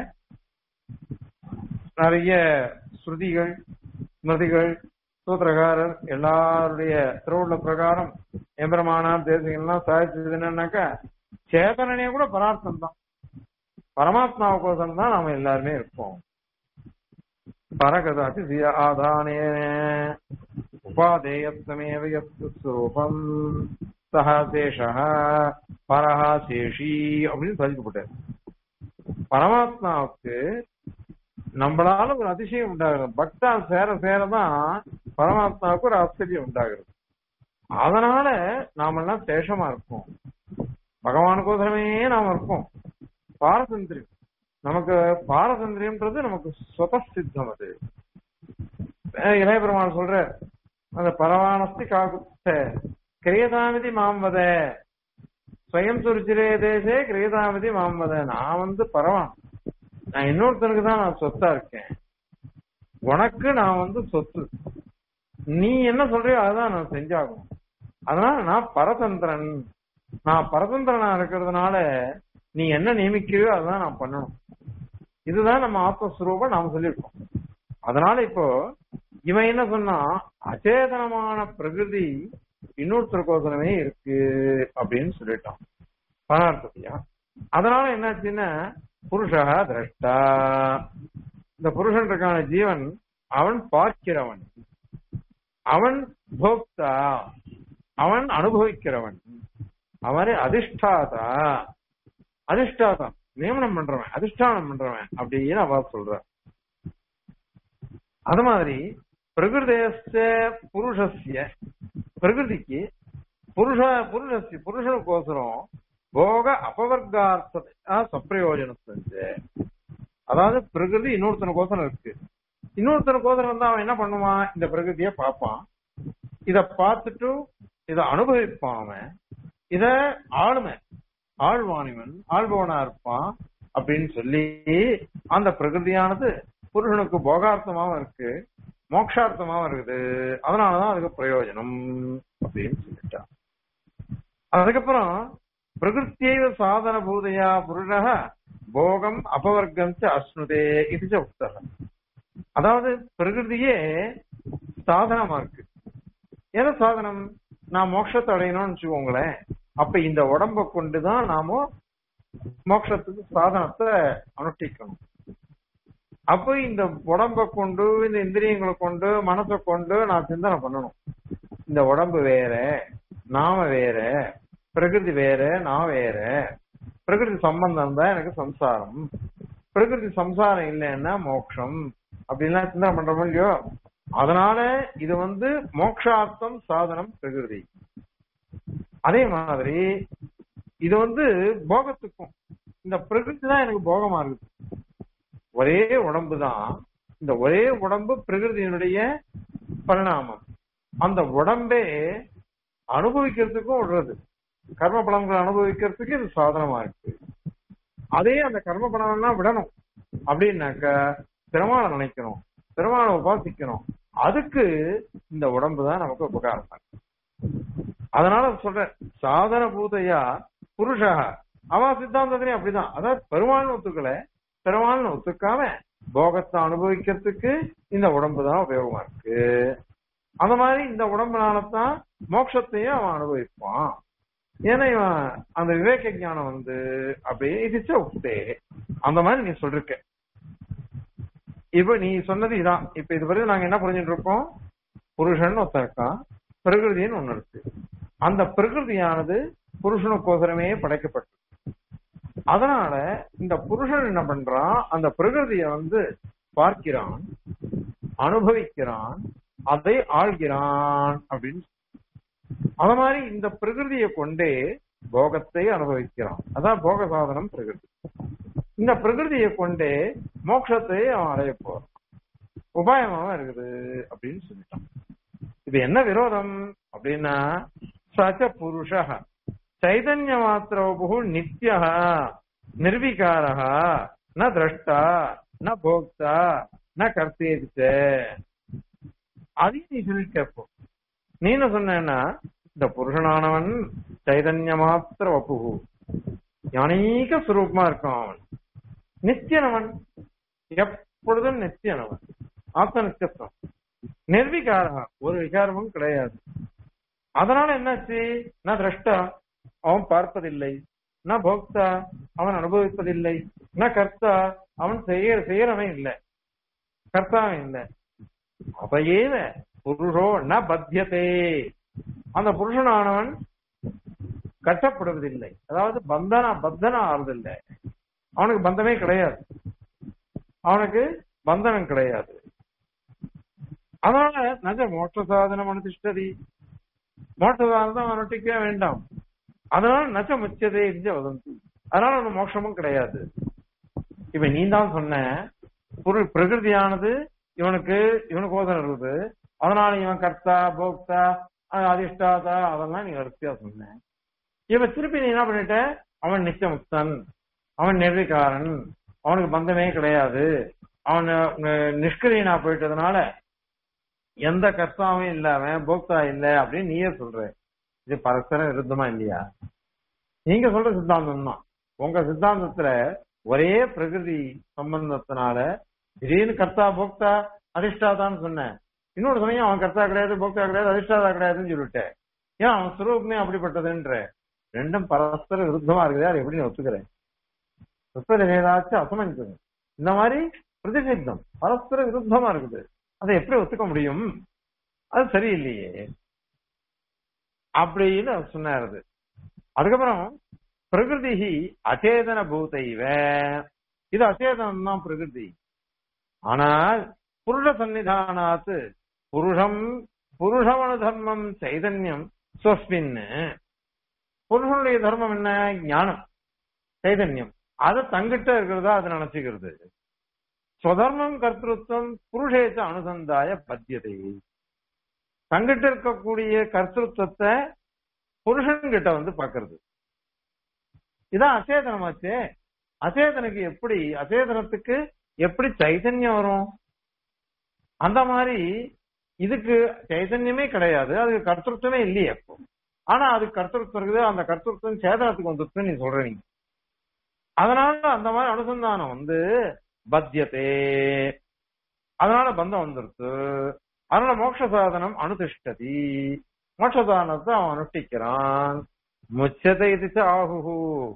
நிறைய ஸ்ருதிகள் ஸ்மிருதிகள் சூத்திரகாரர் எல்லாருடைய திருவுள்ள பிரகாரம் எம்பெருமானார் தேசிகள்லாம் சாதிச்சது என்னன்னாக்கா சேதனனே கூட பரார்த்தம் தான் பரமாத்மாவுக்கோசரம் தான் நாம எல்லாருமே இருப்போம் பரகதாதி ஆதானே உபாதேயத்வமேவ யஸ்து ஸ்வரூபம் சஹ சேஷः பரஹ சேஷி அப்படின்னு சாதிக்கப்பட்டார் பரமாத்மாவுக்கு நம்மளால ஒரு அதிசயம் உண்டாகிறது பக்தா சேர சேரதான் பரமாத்மாவுக்கு ஒரு ஆச்சரியம் உண்டாகிறது அதனால நாமெல்லாம் சேஷமா இருக்கோம் பகவானுக்கோசரமே நாம இருக்கோம் பாரதந்திரியம் நமக்கு பாரதந்திரியம்ன்றது நமக்கு சொத சித்தம் அது அஹ் இளைய பெருமாள் சொல்ற அந்த பரவானஸ்தி காகுத்த கிரியதாமிதி மாம்பத ஸ்வயம் சுருச்சிரே தேசே கிரியதாமிதி மாம்பத நான் வந்து பரவான் நான் இன்னொருத்தனுக்கு தான் நான் சொத்தா இருக்கேன் உனக்கு நான் வந்து சொத்து நீ என்ன சொல்றியோ அதான் நான் செஞ்சாகணும் அதனால நான் பரதந்திரன் நான் பரதந்திரனா இருக்கிறதுனால நீ என்ன நியமிக்கிறியோ அதான் நான் பண்ணணும் இதுதான் நம்ம ஆத்மஸ்வரூபம் நாம சொல்லியிருக்கோம் அதனால இப்போ இவன் என்ன சொன்னா அச்சேதனமான பிரகிருதி இன்னொருத்தருக்கோசரமே இருக்கு அப்படின்னு சொல்லிட்டான் பரார்த்தத்தையா அதனால என்னாச்சுன்னா புருஷா திரஷ்டா இந்த புருஷனுக்கான ஜீவன் அவன் பார்க்கிறவன் அவன் போக்தா அவன் அனுபவிக்கிறவன் அவரை அதிஷ்டாதா அதிஷ்டாதா நியமனம் பண்றவன் அதிஷ்டானம் பண்றவன் அப்படின்னு அவ சொல்ற அது மாதிரி பிரகிருதேச புருஷஸ்ய பிரகிருதிக்கு புருஷ புருஷஸ்ய புருஷனுக்கோசரம் போக அபவர்க்கார்த்த சப்பிரயோஜனத்தை அதாவது பிரகிருதி இன்னொருத்தனுக்கோசரம் இருக்கு இன்னொருத்தனுக்கோசரம் வந்து அவன் என்ன பண்ணுவான் இந்த பிரகிருதிய பார்ப்பான் இத பார்த்துட்டு இத அனுபவிப்பான் அவன் இத ஆளுமை ஆழ்வானிவன் ஆள்பவனா இருப்பான் அப்படின்னு சொல்லி அந்த பிரகிருதியானது புருஷனுக்கு போகார்த்தமாவும் இருக்கு மோட்சார்த்தமாவும் இருக்குது அதனாலதான் அதுக்கு பிரயோஜனம் அப்படின்னு சொல்லிட்டான் அதுக்கப்புறம் பிரகிருத்தியைவ சாதன பூதையா புருஷ போகம் அபவர்க்கம் அஸ்னுதே இது உத்தர அதாவது பிரகிருதியே சாதனமா இருக்கு எதை சாதனம் நான் மோட்சத்தை அடையணும்னு வச்சுக்கோங்களேன் அப்ப இந்த உடம்ப கொண்டுதான் நாம மோட்சத்துக்கு சாதனத்தை அனுஷ்டிக்கணும் அப்ப இந்த உடம்ப கொண்டு இந்த இந்திரியங்களை கொண்டு மனசை கொண்டு நான் சிந்தனை பண்ணணும் இந்த உடம்பு வேற நாம வேற பிரகிருதி வேற நான் வேற பிரகிருதி சம்பந்தம் தான் எனக்கு சம்சாரம் பிரகிருதி சம்சாரம் இல்லைன்னா மோட்சம் அப்படின்லாம் சிந்தனை பண்றோமோ இல்லையோ அதனால இது வந்து மோட்சார்த்தம் சாதனம் பிரகிருதி அதே மாதிரி இது வந்து போகத்துக்கும் இந்த பிரகிருதி தான் எனக்கு போகமா இருக்குது ஒரே உடம்பு தான் இந்த ஒரே உடம்பு பிரகிருதியினுடைய பரிணாமம் அந்த உடம்பே அனுபவிக்கிறதுக்கும் விடுறது கர்ம பலன்களை அனுபவிக்கிறதுக்கு இது சாதனமா இருக்கு அதே அந்த கர்ம பலன்லாம் விடணும் அப்படின்னாக்க பெருமாளை நினைக்கணும் பெருமாளை உபாசிக்கணும் அதுக்கு இந்த உடம்பு தான் நமக்கு உபகாரம் அதனால சொல்ற சாதன பூதையா புருஷா அவ சித்தாந்தத்திலையும் அப்படிதான் அதாவது பெருமாள்னு ஒத்துக்கல பெருமாள்னு ஒத்துக்காம போகத்தை அனுபவிக்கிறதுக்கு இந்த உடம்பு தான் உபயோகமா இருக்கு அந்த மாதிரி இந்த உடம்புனாலதான் மோட்சத்தையும் அவன் அனுபவிப்பான் ஏன்னா இவன் அந்த விவேக ஞானம் வந்து அப்படியே இதிச்ச உக்தே அந்த மாதிரி நீ சொல்லிருக்க இப்ப நீ சொன்னது இதான் இப்ப இது வரைக்கும் நாங்க என்ன புரிஞ்சுட்டு இருக்கோம் புருஷன் ஒருத்தன் இருக்கான் பிரகிருதின்னு ஒண்ணு இருக்கு அந்த பிரகிருதியானது புருஷனுக்கோசரமே படைக்கப்பட்டது அதனால இந்த புருஷன் என்ன பண்றான் அந்த பிரகிருதிய வந்து பார்க்கிறான் அனுபவிக்கிறான் அதை ஆள்கிறான் அப்படின்னு அத மாதிரி இந்த பிரகிருதியை கொண்டே போகத்தை அனுபவிக்கிறான் அதான் போக சாதனம் பிரகிருதி இந்த பிரகிருதியை கொண்டே மோட்சத்தை அவன் அடைய போறான் உபாயமாவும் இருக்குது அப்படின்னு சொல்லிட்டான் இது என்ன விரோதம் அப்படின்னா சச்ச புருஷ சைதன்ய மாத்திரோபு நித்ய நிர்விகார ந திரஷ்டா ந போக்தா ந கர்த்தேதிச்ச அதையும் நீ சொல்லி கேட்போம் நீ என்ன சொன்னா இந்த புருஷனானவன் சைதன்ய மாத்திர வப்புகு அநேக சுரூபமா இருக்கான் அவன் நித்தியனவன் எப்பொழுதும் நித்தியனவன் ஆத்ம நித்தியத்துவம் நிர்விகாரா ஒரு விகாரமும் கிடையாது அதனால என்னாச்சு நான் திரஷ்டா அவன் பார்ப்பதில்லை நான் போக்தா அவன் அனுபவிப்பதில்லை நான் கர்த்தா அவன் செய்ய செய்யறவன் இல்லை கர்த்தாவும் இல்லை அவையேவ புருஷோ ந பத்தியதே அந்த புருஷனானவன் கட்டப்படுவதில்லை அதாவது பந்தனா பந்தனா ஆறுதில்லை அவனுக்கு பந்தமே கிடையாது அவனுக்கு பந்தனம் கிடையாது அதனால நஜ மோட்ச சாதனம் அனுதிஷ்டதி மோட்ச சாதனம் அனுஷ்டிக்கவே வேண்டாம் அதனால நச்ச முச்சதே என்று வதந்தி அதனால அவனுக்கு மோட்சமும் கிடையாது இப்ப நீ தான் சொன்ன பொருள் பிரகிருதியானது இவனுக்கு இவனுக்கு ஓதனம் இருக்குது அதனால இவன் கர்த்தா போக்தா அஹ் அதிஷ்டாதா அதெல்லாம் நீ வரிசையா சொன்ன இவ திருப்பி நீ என்ன பண்ணிட்ட அவன் நித்தியமுக்தன் அவன் நிர்விகாரன் அவனுக்கு பந்தமே கிடையாது அவன் அஹ், நிஷ்கிரியனா போயிட்டதுனால எந்த கர்த்தாவும் இல்ல அவன் போக்தா இல்ல அப்படின்னு நீயே சொல்ற இது பரஸ்பரம் விருத்தமா இல்லையா நீங்க சொல்ற சித்தாந்தம் தான் உங்க சித்தாந்தத்துல ஒரே பிரகிருதி சம்பந்தத்தினால திடீர்னு கர்த்தா போக்தா அதிஷ்டாதான்னு சொன்னேன் இன்னொரு சமயம் அவன் கர்த்தா கிடையாது போக்தா கிடையாது அதிஷ்டாதா கிடையாதுன்னு சொல்லிட்டேன் ஏன் அவன் சுரூபமே அப்படிப்பட்டதுன்ற ரெண்டும் பரஸ்பர விருத்தமா இருக்குது அது எப்படி நான் ஒத்துக்கிறேன் ஏதாச்சும் அசமஞ்சது இந்த மாதிரி பிரதிசித்தம் பரஸ்பர விருத்தமா இருக்குது அதை எப்படி ஒத்துக்க முடியும் அது சரியில்லையே அப்படின்னு அவர் சொன்னார் அது அதுக்கப்புறம் பிரகிருதி அச்சேதன பூதைவ இது அச்சேதனம் தான் பிரகிருதி ஆனால் புருஷ சன்னிதானாத்து புருஷம் புருஷவன தர்மம் சைதன்யம் ஸ்வஸ்மின் புருஷனுடைய தர்மம் என்ன ஞானம் சைதன்யம் அது தங்கிட்ட இருக்கிறதா அது நினைச்சுக்கிறது ஸ்வதர்மம் கர்த்திருவம் புருஷேச்ச அனுசந்தாய பத்தியதை தங்கிட்ட இருக்கக்கூடிய கர்த்திருவத்தை புருஷன் கிட்ட வந்து பாக்குறது இதான் அச்சேதனமாச்சே அச்சேதனுக்கு எப்படி அச்சேதனத்துக்கு எப்படி சைதன்யம் வரும் அந்த மாதிரி இதுக்கு சைதன்யமே கிடையாது அதுக்கு கர்த்தத்துவமே இல்லையே அப்போ ஆனா அது கர்த்தத்துவம் இருக்குது அந்த கர்த்தத்துவம் சேதனத்துக்கு வந்துருச்சுன்னு நீ சொல்ற நீங்க அதனால அந்த மாதிரி அனுசந்தானம் வந்து பத்தியத்தே அதனால பந்தம் வந்துருச்சு அதனால மோட்ச சாதனம் அனுதிஷ்டதி மோட்ச சாதனத்தை அவன் அனுஷ்டிக்கிறான் முச்சதை இது ஆகுஹு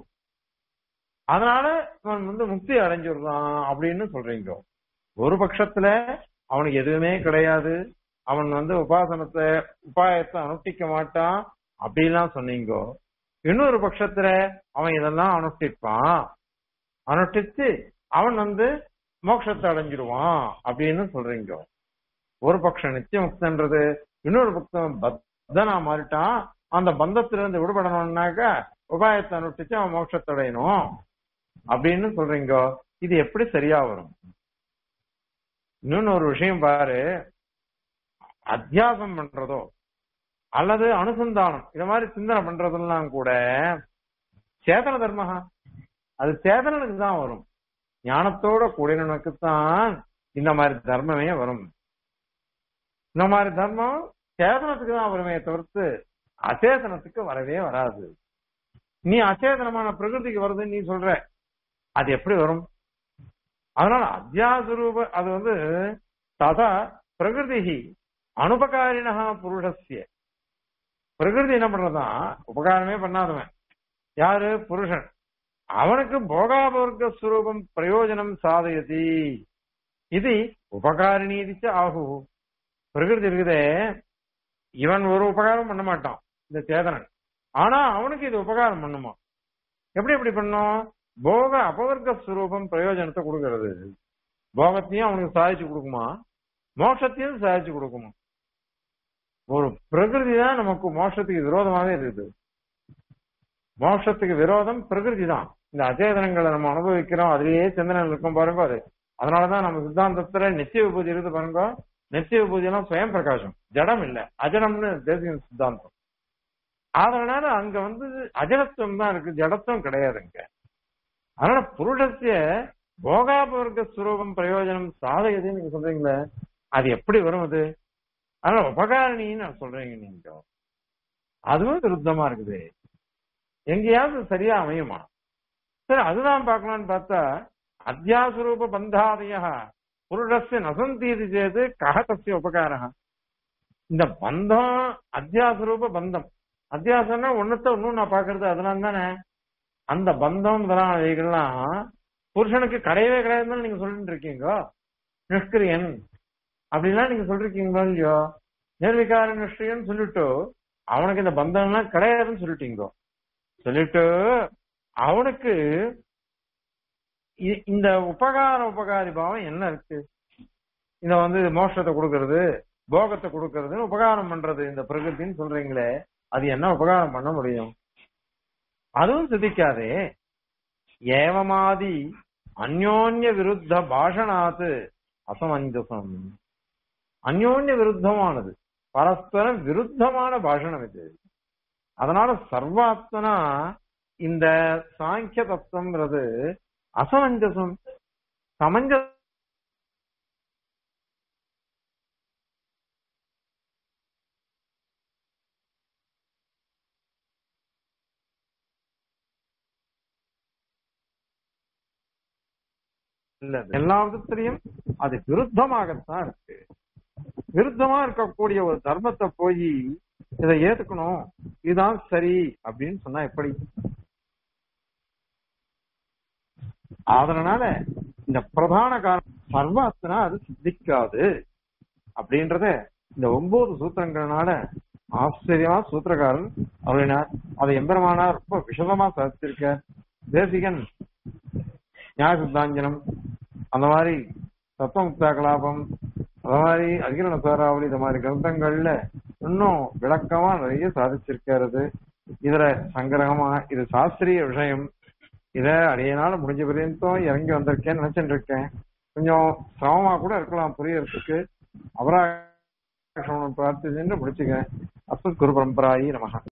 அதனால அவன் வந்து முக்தி அடைஞ்சிடுறான் அப்படின்னு சொல்றீங்க ஒரு பட்சத்துல அவனுக்கு எதுவுமே கிடையாது அவன் வந்து உபாசனத்தை உபாயத்தை அனுஷ்டிக்க மாட்டான் அப்படிலாம் சொன்னீங்க இன்னொரு பட்சத்துல அவன் இதெல்லாம் அனுஷ்டிப்பான் அனுஷ்டிச்சு அவன் வந்து மோட்சத்தை அடைஞ்சிடுவான் அப்படின்னு சொல்றீங்க ஒரு பட்சம் நித்திய முக்தன்றது இன்னொரு பக்தம் பத்தனா மாறிட்டான் அந்த பந்தத்திலிருந்து விடுபடணும்னாக்க உபாயத்தை அனுஷ்டிச்சு அவன் மோட்சத்தை அடையணும் அப்படின்னு சொல்றீங்க இது எப்படி சரியா வரும் இன்னொன்னு ஒரு விஷயம் பாரு அத்தியாசம் பண்றதோ அல்லது அனுசந்தானம் இத மாதிரி சிந்தனை பண்றதெல்லாம் கூட சேதன தர்மஹா அது சேதனனுக்கு தான் வரும் ஞானத்தோட கூடினனுக்கு தான் இந்த மாதிரி தர்மமே வரும் இந்த மாதிரி தர்மம் சேதனத்துக்கு தான் வருமே தவிர்த்து அச்சேதனத்துக்கு வரவே வராது நீ அச்சேதனமான பிரகிருதிக்கு வருதுன்னு நீ சொல்ற அது எப்படி வரும் அதனால அத்தியாசரூப அது வந்து ததா பிரகிருதி அனுபகாரிணா புருஷஸ்ய பிரகிருதி என்ன பண்றதான் உபகாரமே பண்ணாதவன் யாரு புருஷன் அவனுக்கு போகாபோர்க்க ஸ்வரூபம் பிரயோஜனம் சாதயதி இது உபகாரிணிதிச்சு ஆகு பிரகிருதி இருக்குதே இவன் ஒரு உபகாரம் பண்ண மாட்டான் இந்த சேதனன் ஆனா அவனுக்கு இது உபகாரம் பண்ணுமா எப்படி எப்படி பண்ணும் போக அபவர்க்க ஸ்வரூபம் பிரயோஜனத்தை கொடுக்கறது போகத்தையும் அவனுக்கு சாதிச்சு கொடுக்குமா மோட்சத்தையும் சாதிச்சு கொடுக்குமா ஒரு பிரகிருதி தான் நமக்கு மோட்சத்துக்கு விரோதமாவே இருக்குது மோட்சத்துக்கு விரோதம் பிரகிருதி தான் இந்த அச்சேதனங்களை நம்ம அனுபவிக்கிறோம் அதுலயே சிந்தனை இருக்கும் பாருங்க அது அதனாலதான் நம்ம சித்தாந்தத்துல நித்திய விபூதி இருக்கு பாருங்க நித்திய விபூதி எல்லாம் சுயம் பிரகாசம் ஜடம் இல்ல அஜடம்னு தேசிய சித்தாந்தம் அதனால அங்க வந்து அஜடத்துவம் தான் இருக்கு ஜடத்துவம் கிடையாதுங்க அதனால புருஷத்திய போகாபவர்க்க ஸ்வரூபம் பிரயோஜனம் சாதகதுன்னு நீங்க சொல்றீங்களே அது எப்படி வரும் அது அதனால உபகாரணின்னு நான் சொல்றீங்க நீங்க அதுவும் விருத்தமா இருக்குது எங்கேயாவது சரியா அமையுமா சரி அதுதான் பார்க்கலாம்னு பார்த்தா அத்தியாசரூப பந்தாதய புருஷஸ்ய நசந்தீதி சேது கஹதஸ்ய உபகார இந்த பந்தம் அத்தியாசரூப பந்தம் அத்தியாசம்னா ஒன்னத்த ஒன்னும் நான் பாக்குறது அதனால தானே அந்த பந்தம் முதலானவைகள்லாம் புருஷனுக்கு கிடையவே கிடையாதுன்னு நீங்க சொல்லிட்டு இருக்கீங்க நிஷ்கிரியன் அப்படின்லாம் நீங்க சொல்லிருக்கீங்களோ இல்லையோ நிர்விகார நிஷ்கிரியன் சொல்லிட்டு அவனுக்கு இந்த பந்தம்லாம் கிடையாதுன்னு சொல்லிட்டீங்க சொல்லிட்டு அவனுக்கு இ- இந்த உபகார உபகாரி பாவம் என்ன இருக்கு இந்த வந்து மோட்சத்தை கொடுக்கறது போகத்தை கொடுக்கறதுன்னு உபகாரம் பண்றது இந்த பிரகிருத்தின்னு சொல்றீங்களே அது என்ன உபகாரம் பண்ண முடியும் அதுவும் சிதிக்காதே ஏவமாதி அந்யோன்ய விருத்த பாஷணாத்து அசமஞ்சசம் அந்யோன்ய விருத்தமானது பரஸ்பரம் விருத்தமான பாஷணம் இது அதனால சர்வாத்மனா இந்த சாங்கிய தத்துவம்ங்கிறது அசமஞ்சசம் சமஞ்ச இல்ல எல்லா விதத்திலையும் அது விருத்தமாகத்தான் இருக்கு விருத்தமா இருக்கக்கூடிய ஒரு தர்மத்தை போய் இதை ஏத்துக்கணும் இதுதான் சரி அப்படின்னு சொன்னா எப்படி அதனால இந்த பிரதான காரணம் சர்வாத்மனா அது சித்திக்காது அப்படின்றத இந்த ஒன்பது சூத்திரங்களால ஆச்சரியமா சூத்திரக்காரன் அருளினார் அதை எம்பெருமானா ரொம்ப விஷதமா சாதிச்சிருக்க தேசிகன் நியாய சித்தாஞ்சனம் அந்த மாதிரி தத்துவமுக்தா கலாபம் அந்த மாதிரி அகிரண சாராவளி இந்த மாதிரி கிரந்தங்கள்ல இன்னும் விளக்கமா நிறைய சாதிச்சிருக்கிறது இதுல சங்கிரகமா இது சாஸ்திரிய விஷயம் இத அடையனால முடிஞ்ச பரியந்தம் இறங்கி வந்திருக்கேன்னு நினைச்சிட்டு இருக்கேன் கொஞ்சம் சிரமமா கூட இருக்கலாம் புரியறதுக்கு அவராக பிரார்த்திச்சு முடிச்சுக்கிறேன் அஸ்மத் குரு பரம்பராயி நமகா